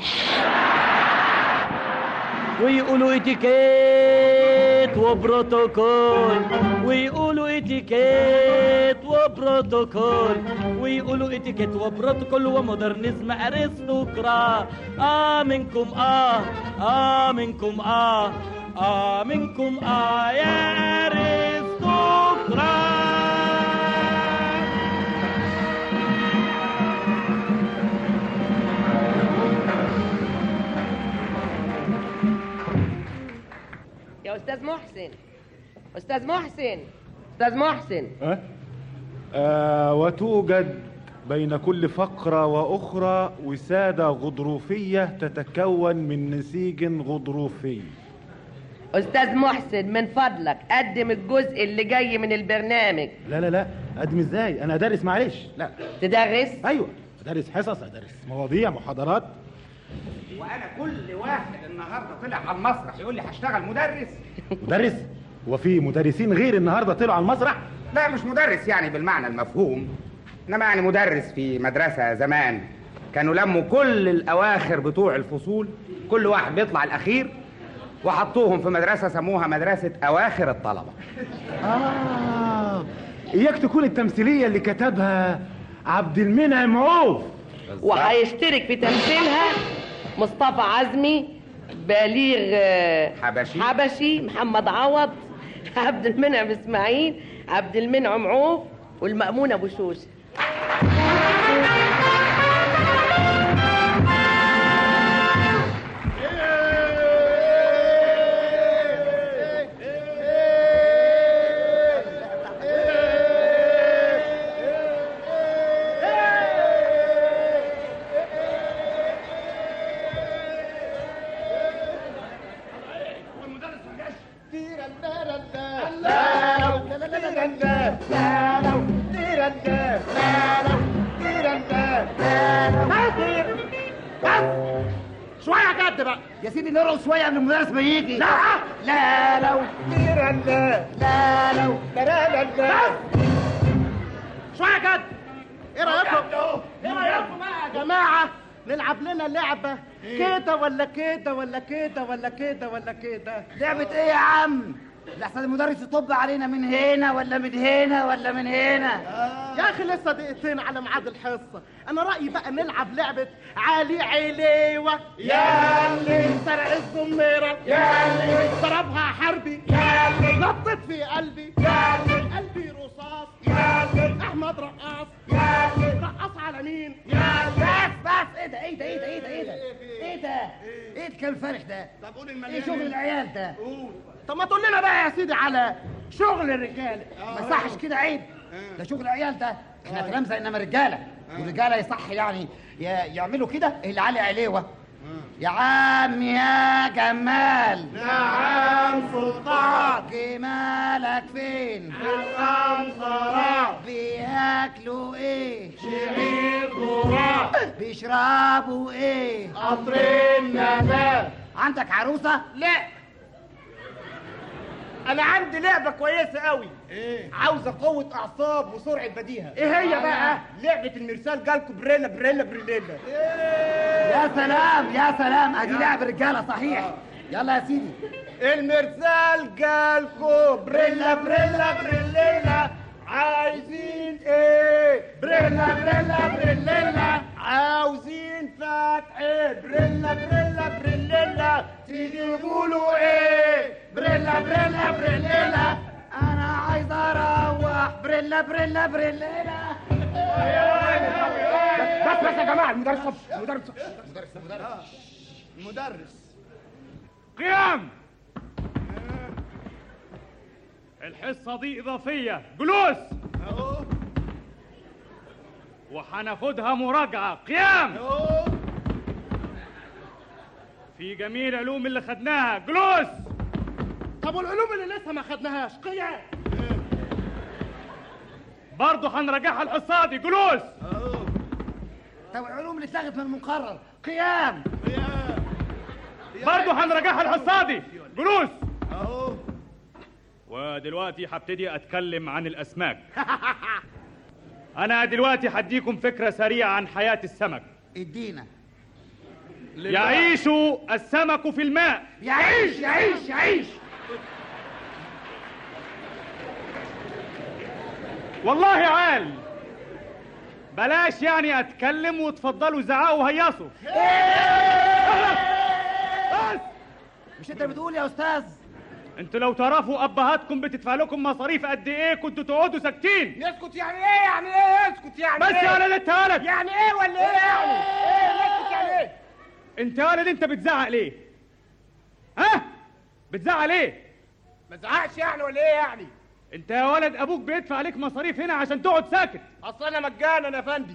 ويقولوا اتيكيت وبروتوكول ويقولوا اتيكيت وبروتوكول ويقولوا اتيكيت وبروتوكول ومودرنزم ارستقراط اه منكم اه اه منكم اه اه منكم اه يا ارستقراط يا استاذ محسن استاذ محسن استاذ محسن أه؟ آه وتوجد بين كل فقرة وأخرى وسادة غضروفية تتكون من نسيج غضروفي استاذ محسن من فضلك قدم الجزء اللي جاي من البرنامج لا لا لا أقدم إزاي أنا أدرس معلش لا تدرس أيوة أدرس حصص أدرس مواضيع محاضرات وانا كل واحد النهارده طلع على المسرح يقول لي هشتغل مدرس مدرس هو في مدرسين غير النهارده طلعوا على المسرح لا مش مدرس يعني بالمعنى المفهوم انما يعني مدرس في مدرسه زمان كانوا لموا كل الاواخر بتوع الفصول كل واحد بيطلع الاخير وحطوهم في مدرسه سموها مدرسه اواخر الطلبه آه إياك تكون التمثيلية اللي كتبها عبد المنعم عوف وهيشترك في تمثيلها مصطفى عزمي بليغ آه، حبشي حبشي محمد عوض عبد المنعم اسماعيل عبد المنعم عوف والمأمون ابو شوشه شوية جد بقى يا سيدي نرقص شوية قبل المدرس ما يجي لا لا لو لا لا لو لا لا لا شوية جد ايه رأيكم؟ ايه رأيكم بقى يا جماعة نلعب لنا لعبة كده ولا كده ولا كده ولا كده ولا كده لعبة ايه يا عم؟ لحسن المدرس يطب علينا من هنا ولا من هنا ولا من هنا يا اخي لسه دقيقتين على ميعاد الحصه انا رايي بقى نلعب لعبه علي عليوه يا اللي سرق الزميره يا اللي ضربها حربي يا اللي نطت في قلبي يا اللي قلبي رصاص يا اللي احمد رقاص يا اللي رقص على مين يا اللي بس بس ايه ده ايه ده ايه ده ايه ده ايه ده ايه ده ايه الكلام الفارغ ده طب قول ايه شغل العيال ده قول طب ما تقول لنا بقى يا سيدي على شغل الرجاله ما يصحش كده عيب ده شغل العيال ده احنا تلامذه انما رجاله والرجاله يصح يعني ي- يعملوا كده اللي علي عليوه يا عم يا جمال نعم سلطان جمالك فين الخنصرة بياكلوا ايه شعير ذرة بيشربوا ايه قطرين نبات عندك عروسه لا انا عندي لعبه كويسه قوي ايه عاوزه قوه اعصاب وسرعه بديهه ايه هي بقى لعبه المرسال جالكو بريلا بريلا بريلا يا سلام يا سلام ادي لعب رجاله صحيح يلا يا سيدي المرسال جالكو بريلا بريلا بريلا عايزين ايه بريلا بريلا بريلا عاوزين فتح بريلا بريلا بريلا تجيبوا له ايه بريلا بريلا بريلا انا عايز اروح بريلا بريلا بريلا بس بس يا جماعه المدرس صف المدرس صف مدرس مدرس مدرس قيام الحصة دي إضافية جلوس وهناخدها مراجعة قيام في جميع العلوم اللي خدناها جلوس طب والعلوم اللي لسه ما خدناهاش قيام برضه هنراجعها الحصة دي جلوس طب العلوم اللي اتلغت من المقرر قيام برضه هنراجعها الحصة دي جلوس ودلوقتي هبتدي اتكلم عن الاسماك انا دلوقتي هديكم فكره سريعه عن حياه السمك ادينا يعيش السمك في الماء يعيش يعيش يعيش والله عال بلاش يعني اتكلم وتفضلوا زعقوا وهيصوا مش انت بتقول يا استاذ انتوا لو تعرفوا ابهاتكم بتدفع لكم مصاريف قد ايه كنتوا تقعدوا ساكتين يسكت يعني ايه يعني ايه يسكت يعني بس ايه يا ولد انت ولد يعني ايه ولا ايه يعني ايه يسكت يعني ايه انت يا ولد انت بتزعق ليه ها بتزعق ليه ما تزعقش يعني ولا ايه يعني انت يا ولد ابوك بيدفع عليك مصاريف هنا عشان تقعد ساكت اصل انا مجانا يا فندي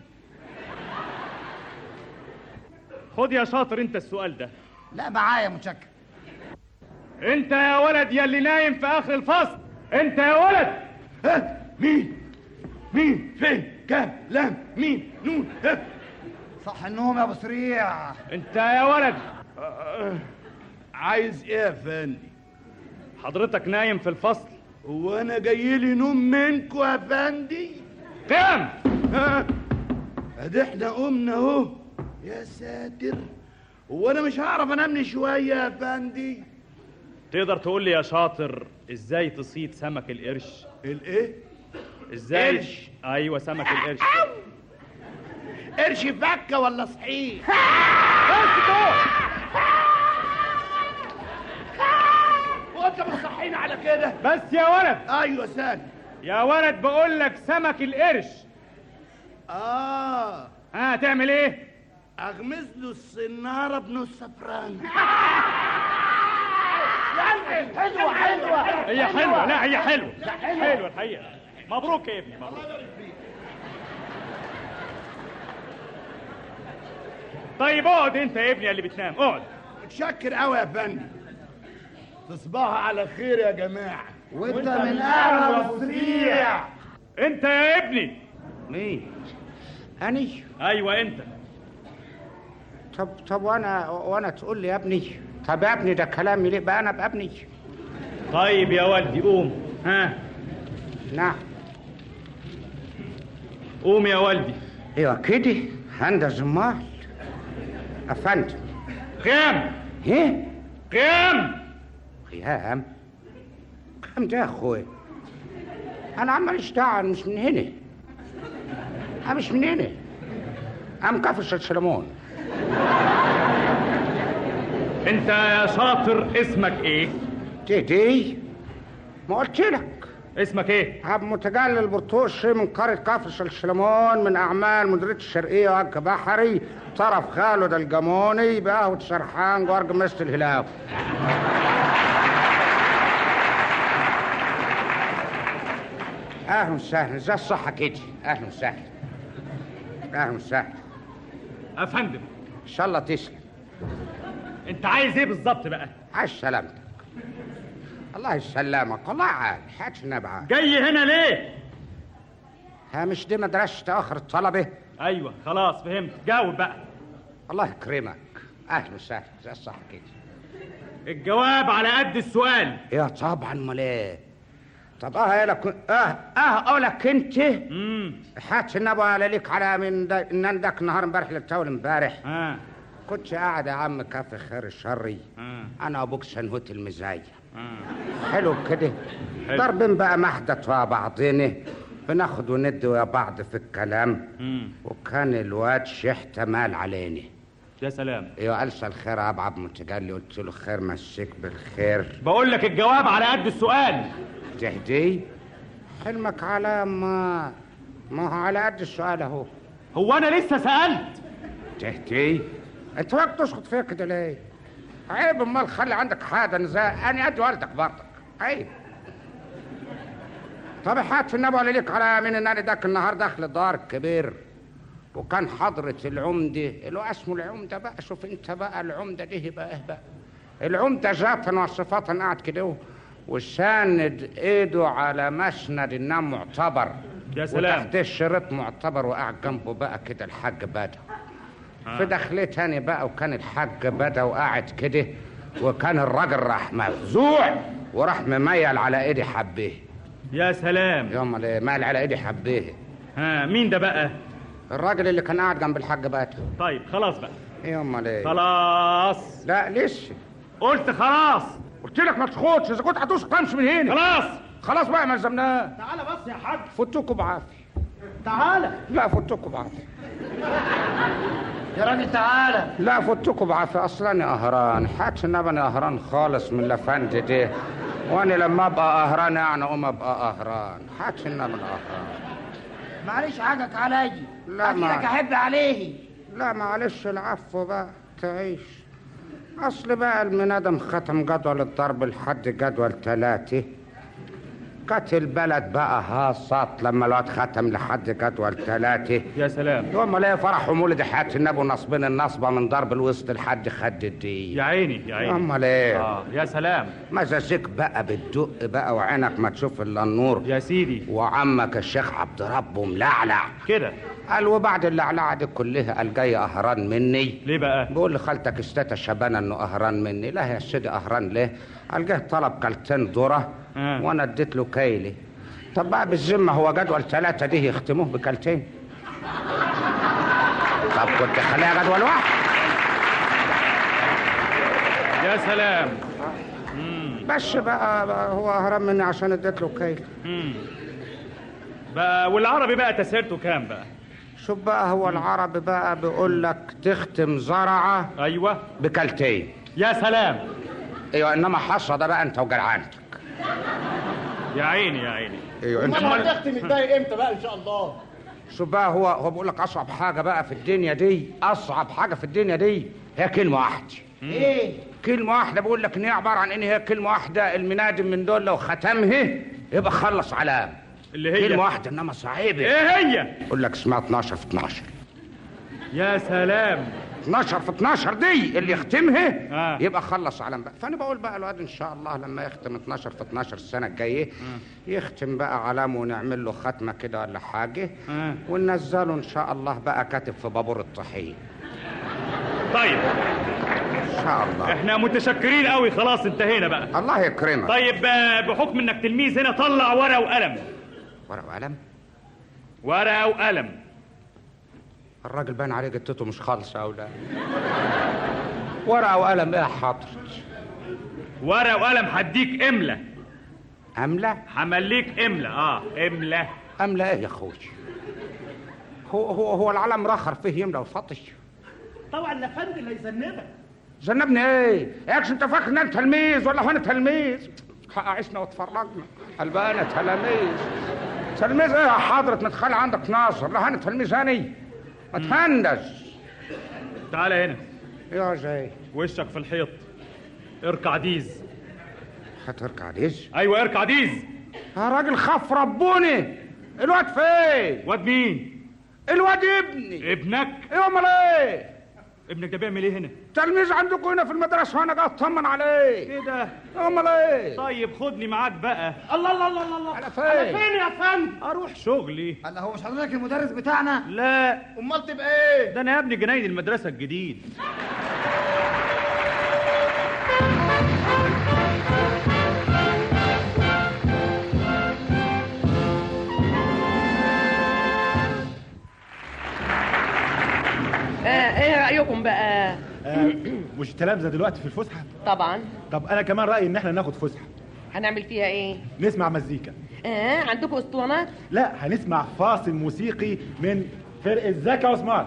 خد يا شاطر انت السؤال ده لا معايا متشكر انت يا ولد يا اللي نايم في اخر الفصل انت يا ولد ها مين مين فين كام لام مين نون ها صح النوم يا ابو سريع انت يا ولد عايز ايه يا فندي حضرتك نايم في الفصل وانا جاي لي نوم منكو يا فندي قام ها ادي احنا قمنا اهو يا ساتر وانا مش هعرف انام شويه يا فندي تقدر تقول لي يا شاطر ازاي تصيد سمك القرش الايه ازاي قرش؟ ايوه سمك القرش قرش فكه ولا صحيح وانت بتصحيني على كده بس يا ولد ايوه سال يا ولد بقول لك سمك القرش اه ها تعمل ايه اغمز له السناره بنص فرنك حلوه حلوه هي حلوه لا هي حلوه لا، حلوة. حلوه الحقيقه مبروك يا ابني مبروك طيب اقعد انت يا ابني اللي بتنام اقعد متشكر قوي يا فندم تصبحوا على خير يا جماعه وانت من اعلى ابو سريع انت يا ابني مين اني ايوه انت طب طب وانا وانا تقول لي يا ابني طب يا ابني ده كلام يليق بقى انا بابني طيب يا ولدي قوم ها نعم قوم يا ولدي ايوه كده هند زمال افندم قيام ايه قيام قيام قيام ده يا اخويا انا عمال اشتغل مش من هنا انا مش من هنا انا مكفش الشلمون انت يا شاطر اسمك ايه دي دي ما قلت لك اسمك ايه عبد متجلل البرطوشي من قرية كفر الشلمون من أعمال مديرية الشرقية وعك بحري طرف خالد الجموني بقهوة سرحان جوارج مست الهلاو أهلا وسهلا زي الصحة كده أهلا وسهلا أهلا وسهلا افندم إن شاء الله تسلم انت عايز ايه بالظبط بقى عايز سلامتك الله يسلمك الله عال حاج نبعة جاي هنا ليه ها مش دي مدرسة آخر الطلبة ايوه خلاص فهمت جاوب بقى الله يكرمك أهلا وسهلا زي الصحة كده الجواب على قد السؤال يا طبعا امال ايه طب اه لك اه اه اقولك انت امم حات النبي على ليك على من دا ان عندك نهار امبارح للتول امبارح اه كنت قاعد يا عم كافي خير الشري آه. انا ابوك سنهوت المزايا آه. حلو كده حلو. ضاربين بقى محدث مع بعضنا بناخد وندي ويا بعض في الكلام مم. وكان الواد شحته مال علينا يا سلام ايوه السى الخير يا ابو عبد متجلي قلت له خير مسيك بالخير بقول لك الجواب على قد السؤال تهدي حلمك على ما ما هو على قد السؤال اهو هو انا لسه سالت تهدي انت وقت تسقط فيك كده ليه عيب امال خلي عندك حاجه نزاع انا قد والدك برضك عيب طب حات في النبي اللي ليك على مين ان انا داك النهار داخل الدار الكبير وكان حضرة العمدة اللي هو اسمه العمدة بقى شوف انت بقى العمدة دي بقى ايه بقى العمدة ذاتا وصفاتا قاعد كده وساند ايده على مسند النام معتبر يا سلام. وتحت الشريط معتبر وقاعد جنبه بقى كده الحاج بدر آه. في دخلة تاني بقى وكان الحاج بدا وقاعد كده وكان الراجل راح مفزوع وراح مميل على ايدي حبيه يا سلام يا امال ايه مال على ايدي حبيه ها مين ده بقى الراجل اللي كان قاعد جنب الحاج باتة طيب خلاص بقى ايه امال ايه خلاص لا لسه قلت خلاص قلت لك ما تخوضش اذا كنت هتوصل تمشي من هنا خلاص خلاص بقى ما لزمناه تعالى بس يا حاج فوتوكوا بعافيه تعالى لا فوتوكوا بعافيه يا راجل تعالى لا فوتوكوا بعافيه اصلا انا قهران حاجة ان انا قهران خالص من الافند دي وانا لما ابقى قهران يعني اقوم ابقى قهران حاجة ان انا قهران معلش حقك عليا لا ما- اكيدك احب عليه لا معلش العفو بقى تعيش اصل بقى المنادم ختم جدول الضرب لحد جدول ثلاثة كانت البلد بقى هاصت لما الواد ختم لحد جدول ثلاثة يا سلام يوم ما لقى فرح ومولد حياة النبي ونصبين النصبة من ضرب الوسط لحد خد الدين يا عيني يا عيني امال ايه اه يا سلام مزازيك بقى بتدق بقى وعينك ما تشوف الا النور يا سيدي وعمك الشيخ عبد ربه ملعلع كده قال وبعد اللعلعه دي كلها قال جاي قهران مني ليه بقى بقول لخالتك استاتا شبانه انه قهران مني لا يا سيدي قهران ليه قال جه طلب كلتين ذره آه. وانا اديت له كيلي طب بقى بالذمه هو جدول ثلاثه دي يختموه بكلتين طب كنت خليها جدول واحد يا سلام بس بقى, بقى هو قهران مني عشان اديت له كيلي مم. بقى والعربي بقى تسيرته كام بقى شوف بقى هو العربي بقى بيقول لك تختم زرعه ايوه بكلتين يا سلام ايوه انما حصى ده بقى انت وجرعانتك يا عيني يا عيني ايوه انت امال هتختم الباقي امتى بقى ان شاء الله شوف بقى هو هو بيقول لك اصعب حاجه بقى في الدنيا دي اصعب حاجه في الدنيا دي هي كلمه واحده ايه كلمه واحده بقول لك ان هي عباره عن ان هي كلمه واحده المنادم من دول لو ختمها يبقى خلص علام اللي هي كلمه واحده انما صعيبه ايه هي يقول لك اسمها 12 في 12 يا سلام 12 في 12 دي اللي يختمها آه. يبقى خلص علم بقى فانا بقول بقى الواد ان شاء الله لما يختم 12 في 12 السنه الجايه يختم بقى علامه ونعمل له ختمه كده ولا حاجه آه. وننزله ان شاء الله بقى كاتب في بابور الطحين طيب ان شاء الله احنا متشكرين قوي خلاص انتهينا بقى الله يكرمك طيب آه، بحكم انك تلميذ هنا طلع ورقه وقلم ورقه وقلم ورقه وقلم الراجل باين عليه جتته مش خالصه او لا ورقه وقلم ايه يا حضرت ورقه وقلم هديك امله امله همليك امله اه امله امله ايه يا اخوي هو هو هو العلم رخر فيه يملى وفطش طبعا الافندي اللي هيذنبك ذنبني ايه؟ ياكش انت فاكر ان انا تلميذ ولا هو انا تلميذ؟ عشنا واتفرجنا قال بقى انا تلاميذ تلميذ ايه يا حضرة متخلي عندك ناصر لا انا تلميذ هني ما تهندش تعالى هنا يا زي وشك في الحيط اركع ديز هتركع ديز ايوه اركع ديز يا راجل خاف ربوني الواد فين؟ واد مين؟ الواد ابني ابنك؟ ايه امال ايه؟ ابنك ده بيعمل ايه هنا؟ تلميذ عندكم هنا في المدرسة وانا جاي اطمن عليه كده امال ايه؟ طيب خدني معاك بقى الله الله الله الله على على فين؟ فين يا فندم اروح شغلي الله هو مش حضرتك المدرس بتاعنا لا امال تبقى ايه ده انا يا ابني جنايد المدرسه الجديد آه ايه رايكم بقى آه، مش التلامذه دلوقتي في الفسحه طبعا طب انا كمان رايي ان احنا ناخد فسحه هنعمل فيها ايه نسمع مزيكا اه عندكم اسطوانات لا هنسمع فاصل موسيقي من فرقه زكا عثمان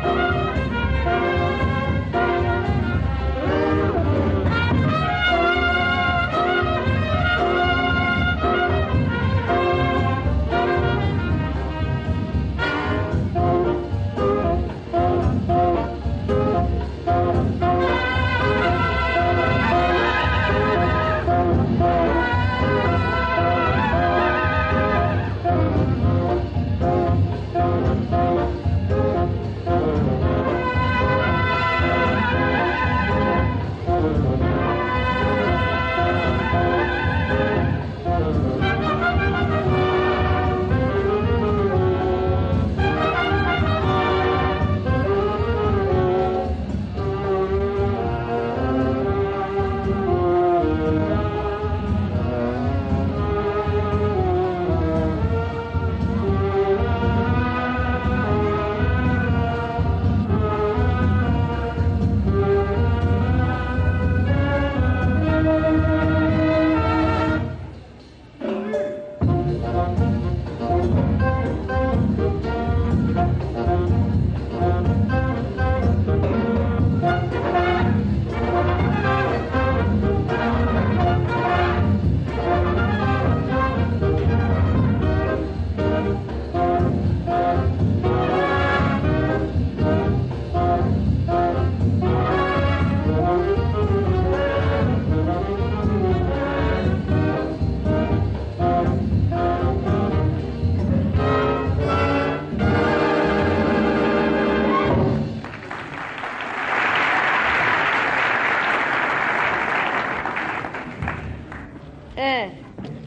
Thank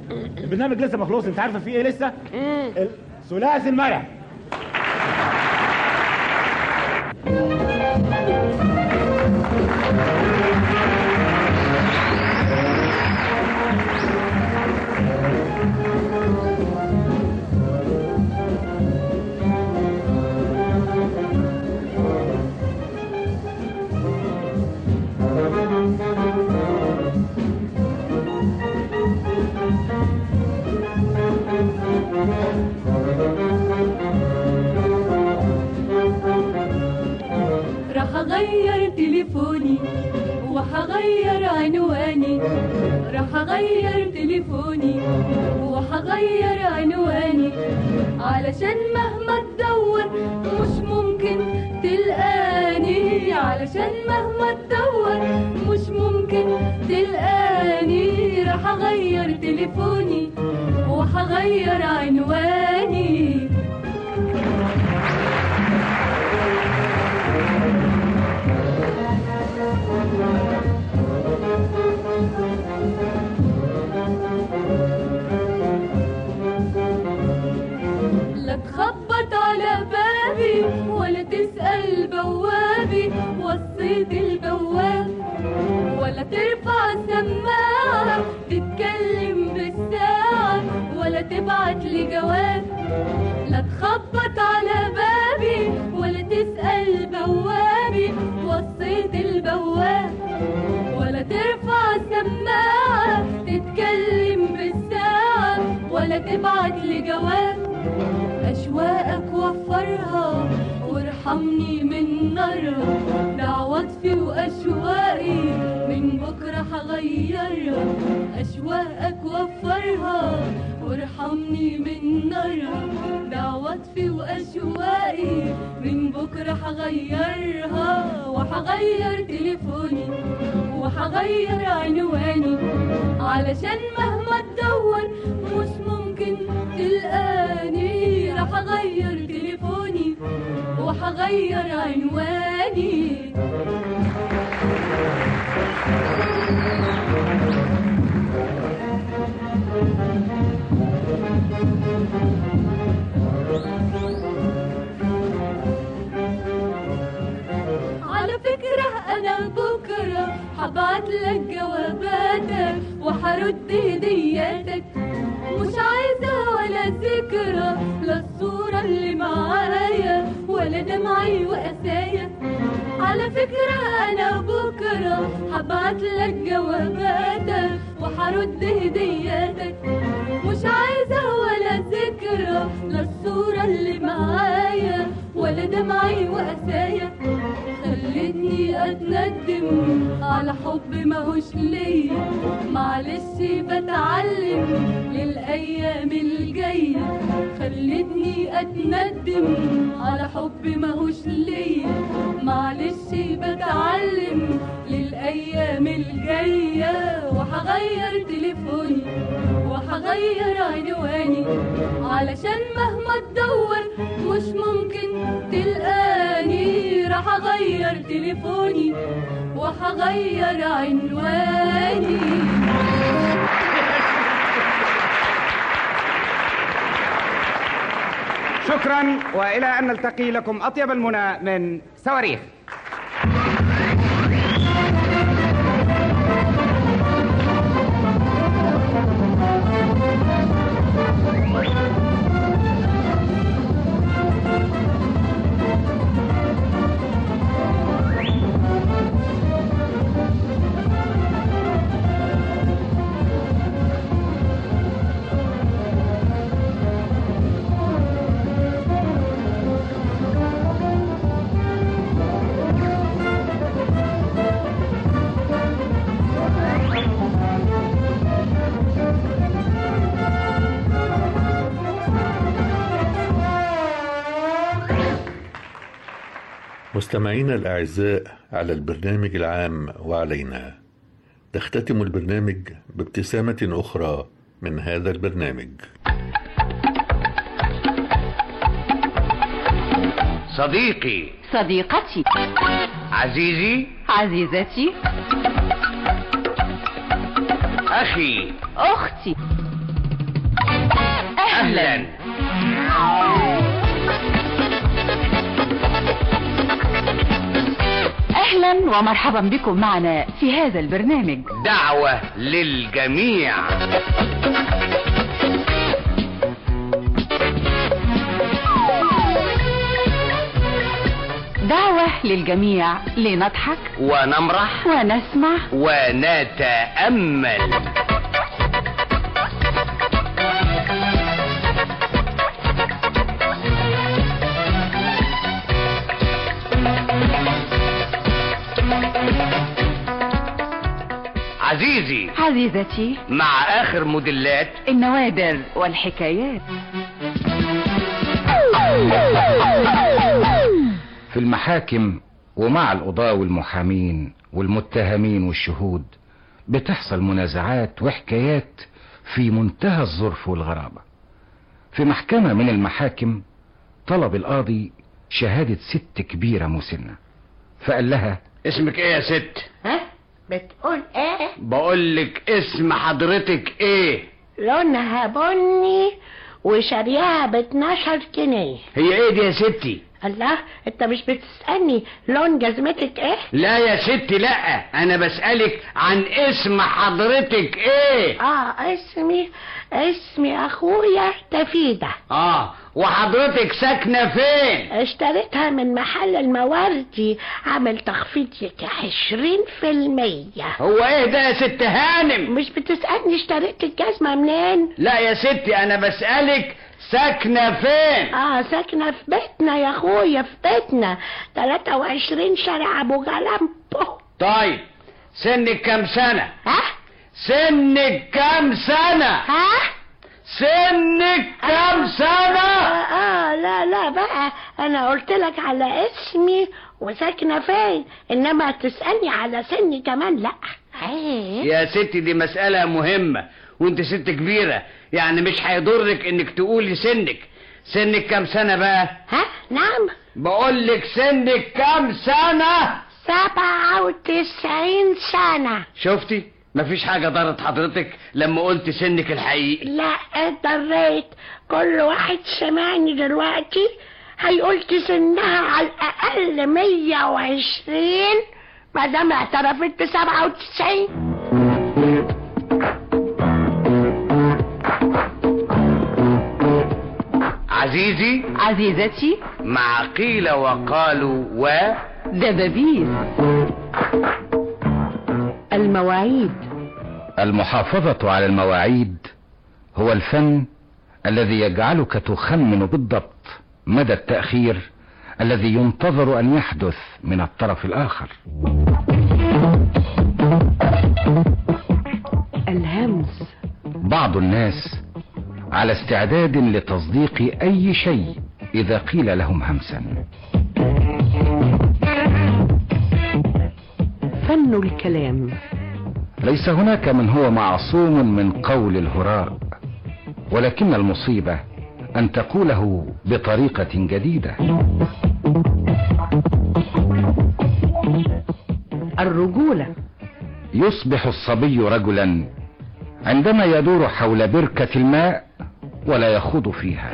البرنامج لسه ما خلصش انت عارفه فيه ايه لسه ثلاثي المرح راح اغير تليفوني وهغير عنواني راح اغير تليفوني وهغير عنواني علشان مهما تدور مش ممكن تلقاني علشان مهما تدور مش ممكن تلقاني راح اغير تليفوني وهغير عنواني لا تخبط على بابي ولا تسأل بوابي وصيت البواب ولا ترفع السماعة تتكلم بالساعة ولا تبعت لي جواب لا تخبط على بابي ولا تسأل بوابي وصيت البواب ولا ترفع السماعة تتكلم بالساعة ولا تبعت لي جواب أشواقك وفرها وارحمني من نارها دعواتي وأشواقي من بكرة هغيرها أشواقك وفرها وارحمني من نارها دعواتي وأشواقي من بكرة هغيرها وهغير تليفوني وهغير عنواني علشان مهما تدور مش ممكن تلقاني راح اغير تليفوني وهغير عنواني على فكرة أنا بكرة هبعت لك جواباتك وهرد هدياتك مش عايزة ولا ذكرى لا الصورة اللي معايا ولا دمعي وقسايا على فكرة أنا بكرة هبعت لك جواباتك وهرد هدياتك مش عايزة ولا ذكرى لا الصورة اللي معايا ولا دمعي وقسايا خلتني اتندم على حب ماهوش ليا معلش بتعلم للايام الجايه خلتني اتندم على حب ماهوش ليا معلش بتعلم للايام الجايه وهغير تليفوني وهغير عنواني علشان مهما تدور مش ممكن تلقاني راح اغير تليفوني وهغير عنواني شكرا والى ان نلتقي لكم اطيب المنى من صواريخ مستمعينا الأعزاء على البرنامج العام وعلينا تختتم البرنامج بابتسامة أخرى من هذا البرنامج صديقي صديقتي عزيزي عزيزتي أخي أختي أهلا أهلا ومرحبا بكم معنا في هذا البرنامج دعوة للجميع دعوة للجميع لنضحك ونمرح ونسمع ونتأمل عزيزي عزيزتي مع آخر موديلات النوادر والحكايات في المحاكم ومع القضاة والمحامين والمتهمين والشهود بتحصل منازعات وحكايات في منتهى الظرف والغرابة في محكمة من المحاكم طلب القاضي شهادة ست كبيرة مسنة فقال لها اسمك ايه يا ست ها بتقول ايه بقول لك اسم حضرتك ايه لونها بني وشاريها ب 12 جنيه هي ايه دي يا ستي الله انت مش بتسألني لون جزمتك ايه لا يا ستي لا انا بسألك عن اسم حضرتك ايه اه اسمي اسمي اخويا تفيدة اه وحضرتك ساكنة فين اشتريتها من محل المواردي عامل تخفيض يجي عشرين في المية هو ايه ده يا ست هانم مش بتسألني اشتريت الجزمة منين لا يا ستي انا بسألك ساكنة فين اه ساكنة في بيتنا يا اخويا في بيتنا 23 شارع ابو جلامبو طيب سنك كام سنة ها سنك كام سنة ها سنك كام سنة آه, اه لا لا بقى انا قلت لك على اسمي وساكنة فين انما تسألني على سني كمان لا ايه يا ستي دي مسألة مهمة وانت ست كبيرة يعني مش هيضرك انك تقولي سنك سنك كام سنة بقى ها نعم بقول لك سنك كام سنة سبعة وتسعين سنة شفتي مفيش حاجة ضرت حضرتك لما قلت سنك الحقيقي لا اضطريت كل واحد سمعني دلوقتي هيقول سنها على الأقل مية وعشرين ما دام اعترفت بسبعة وتسعين عزيزي عزيزتي مع قيل وقالوا و دبابيس المواعيد المحافظة على المواعيد هو الفن الذي يجعلك تخمن بالضبط مدى التأخير الذي ينتظر أن يحدث من الطرف الآخر الهمس بعض الناس على استعداد لتصديق أي شيء إذا قيل لهم همسا فن الكلام ليس هناك من هو معصوم من قول الهراء ولكن المصيبة أن تقوله بطريقة جديدة الرجولة يصبح الصبي رجلا عندما يدور حول بركة الماء ولا يخوض فيها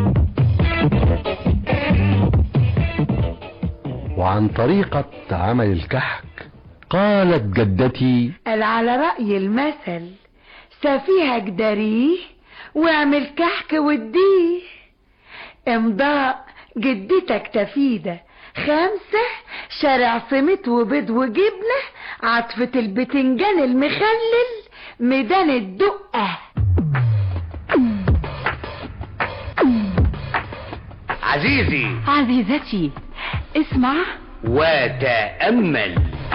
وعن طريقة عمل الكحك قالت جدتي قال على رأي المثل سفيهك داريه واعمل كحك وديه امضاء جدتك تفيدة خمسة شارع سميت وبيض وجبنة عطفة البتنجان المخلل ميدان الدقة عزيزي عزيزتي اسمع وتأمل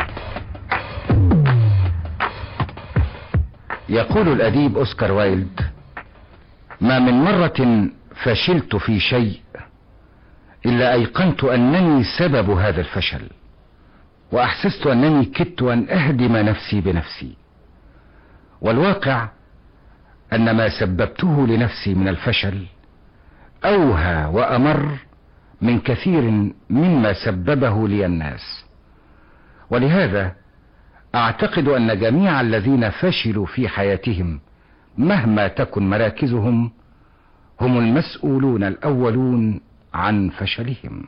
يقول الأديب أوسكار وايلد ما من مرة فشلت في شيء إلا أيقنت أنني سبب هذا الفشل وأحسست أنني كدت أن أهدم نفسي بنفسي والواقع أن ما سببته لنفسي من الفشل أوهى وأمر من كثير مما سببه لي الناس ولهذا أعتقد أن جميع الذين فشلوا في حياتهم مهما تكن مراكزهم هم المسؤولون الأولون عن فشلهم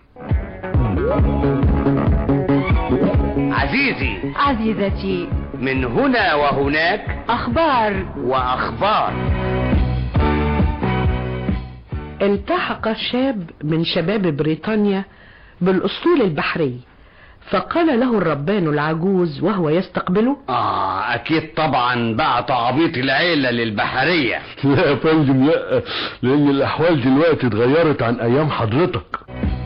عزيزي عزيزتي من هنا وهناك أخبار وأخبار التحق شاب من شباب بريطانيا بالأسطول البحري فقال له الربان العجوز وهو يستقبله آه أكيد طبعا بقى تعبيط العيلة للبحرية لا يا فندم لا لان الاحوال دلوقتي اتغيرت عن ايام حضرتك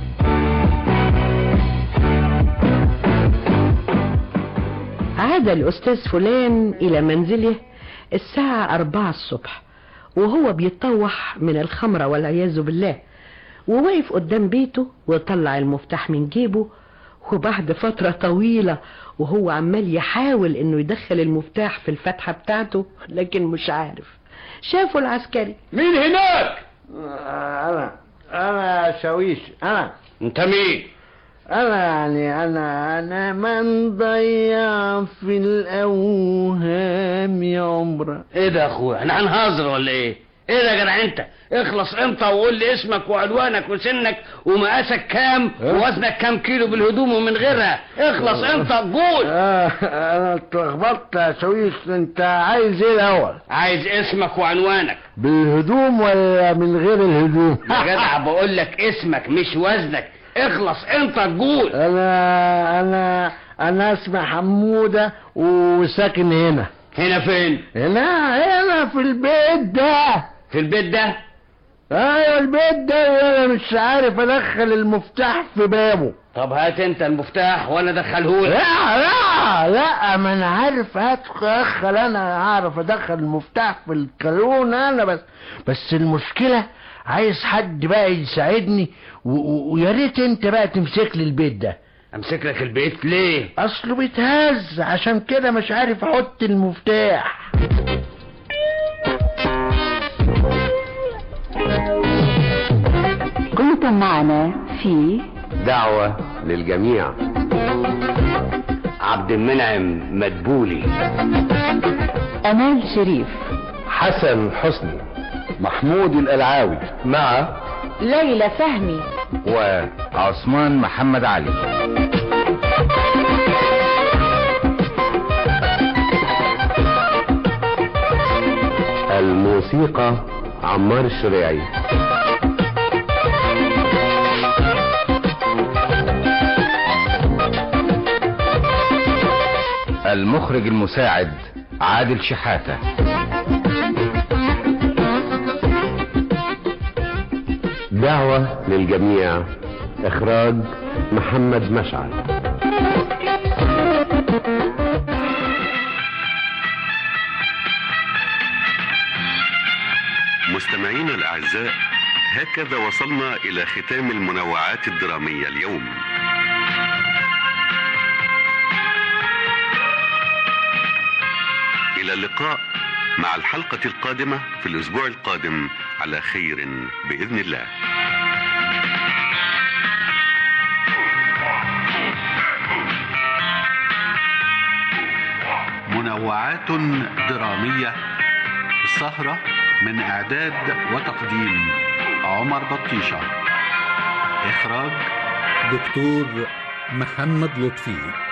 عاد الأستاذ فلان إلى منزله الساعة أربعة الصبح وهو بيتطوح من الخمرة والعياذ بالله ووقف قدام بيته وطلع المفتاح من جيبه وبعد فترة طويلة وهو عمال يحاول انه يدخل المفتاح في الفتحة بتاعته لكن مش عارف شافه العسكري مين هناك انا انا شاويش انا انت مين انا يعني انا انا من ضيع في الاوهام يا عمره ايه ده يا اخويا احنا هنهزر ولا ايه ايه ده يا جدع انت اخلص انت وقول لي اسمك وعنوانك وسنك ومقاسك كام ووزنك كام كيلو بالهدوم ومن غيرها اخلص انت قول آه انا اتلخبطت يا شاويش انت عايز ايه الاول عايز اسمك وعنوانك بالهدوم ولا من غير الهدوم يا جدع بقول لك اسمك مش وزنك اخلص انت تقول انا انا انا اسمي حموده وساكن هنا هنا فين هنا هنا في البيت ده في البيت ده ايوه البيت ده وانا مش عارف ادخل المفتاح في بابه طب هات انت المفتاح وانا ادخله لك لا لا لا ما انا عارف ادخل انا اعرف ادخل المفتاح في الكالون انا بس بس المشكله عايز حد بقى يساعدني و- و- ويا ريت انت بقى تمسك لي البيت ده امسك لك البيت ليه اصله بيتهز عشان كده مش عارف احط المفتاح كنتم معنا في دعوة للجميع عبد المنعم مدبولي أمال شريف حسن حسني محمود القلعاوي مع ليلى فهمي وعثمان محمد علي الموسيقى عمار الشريعي المخرج المساعد عادل شحاتة دعوة للجميع إخراج محمد مشعل مستمعينا الأعزاء هكذا وصلنا إلى ختام المنوعات الدرامية اليوم إلى اللقاء مع الحلقة القادمة في الأسبوع القادم على خير بإذن الله منوعات درامية السهرة من إعداد وتقديم عمر بطيشة إخراج دكتور محمد لطفي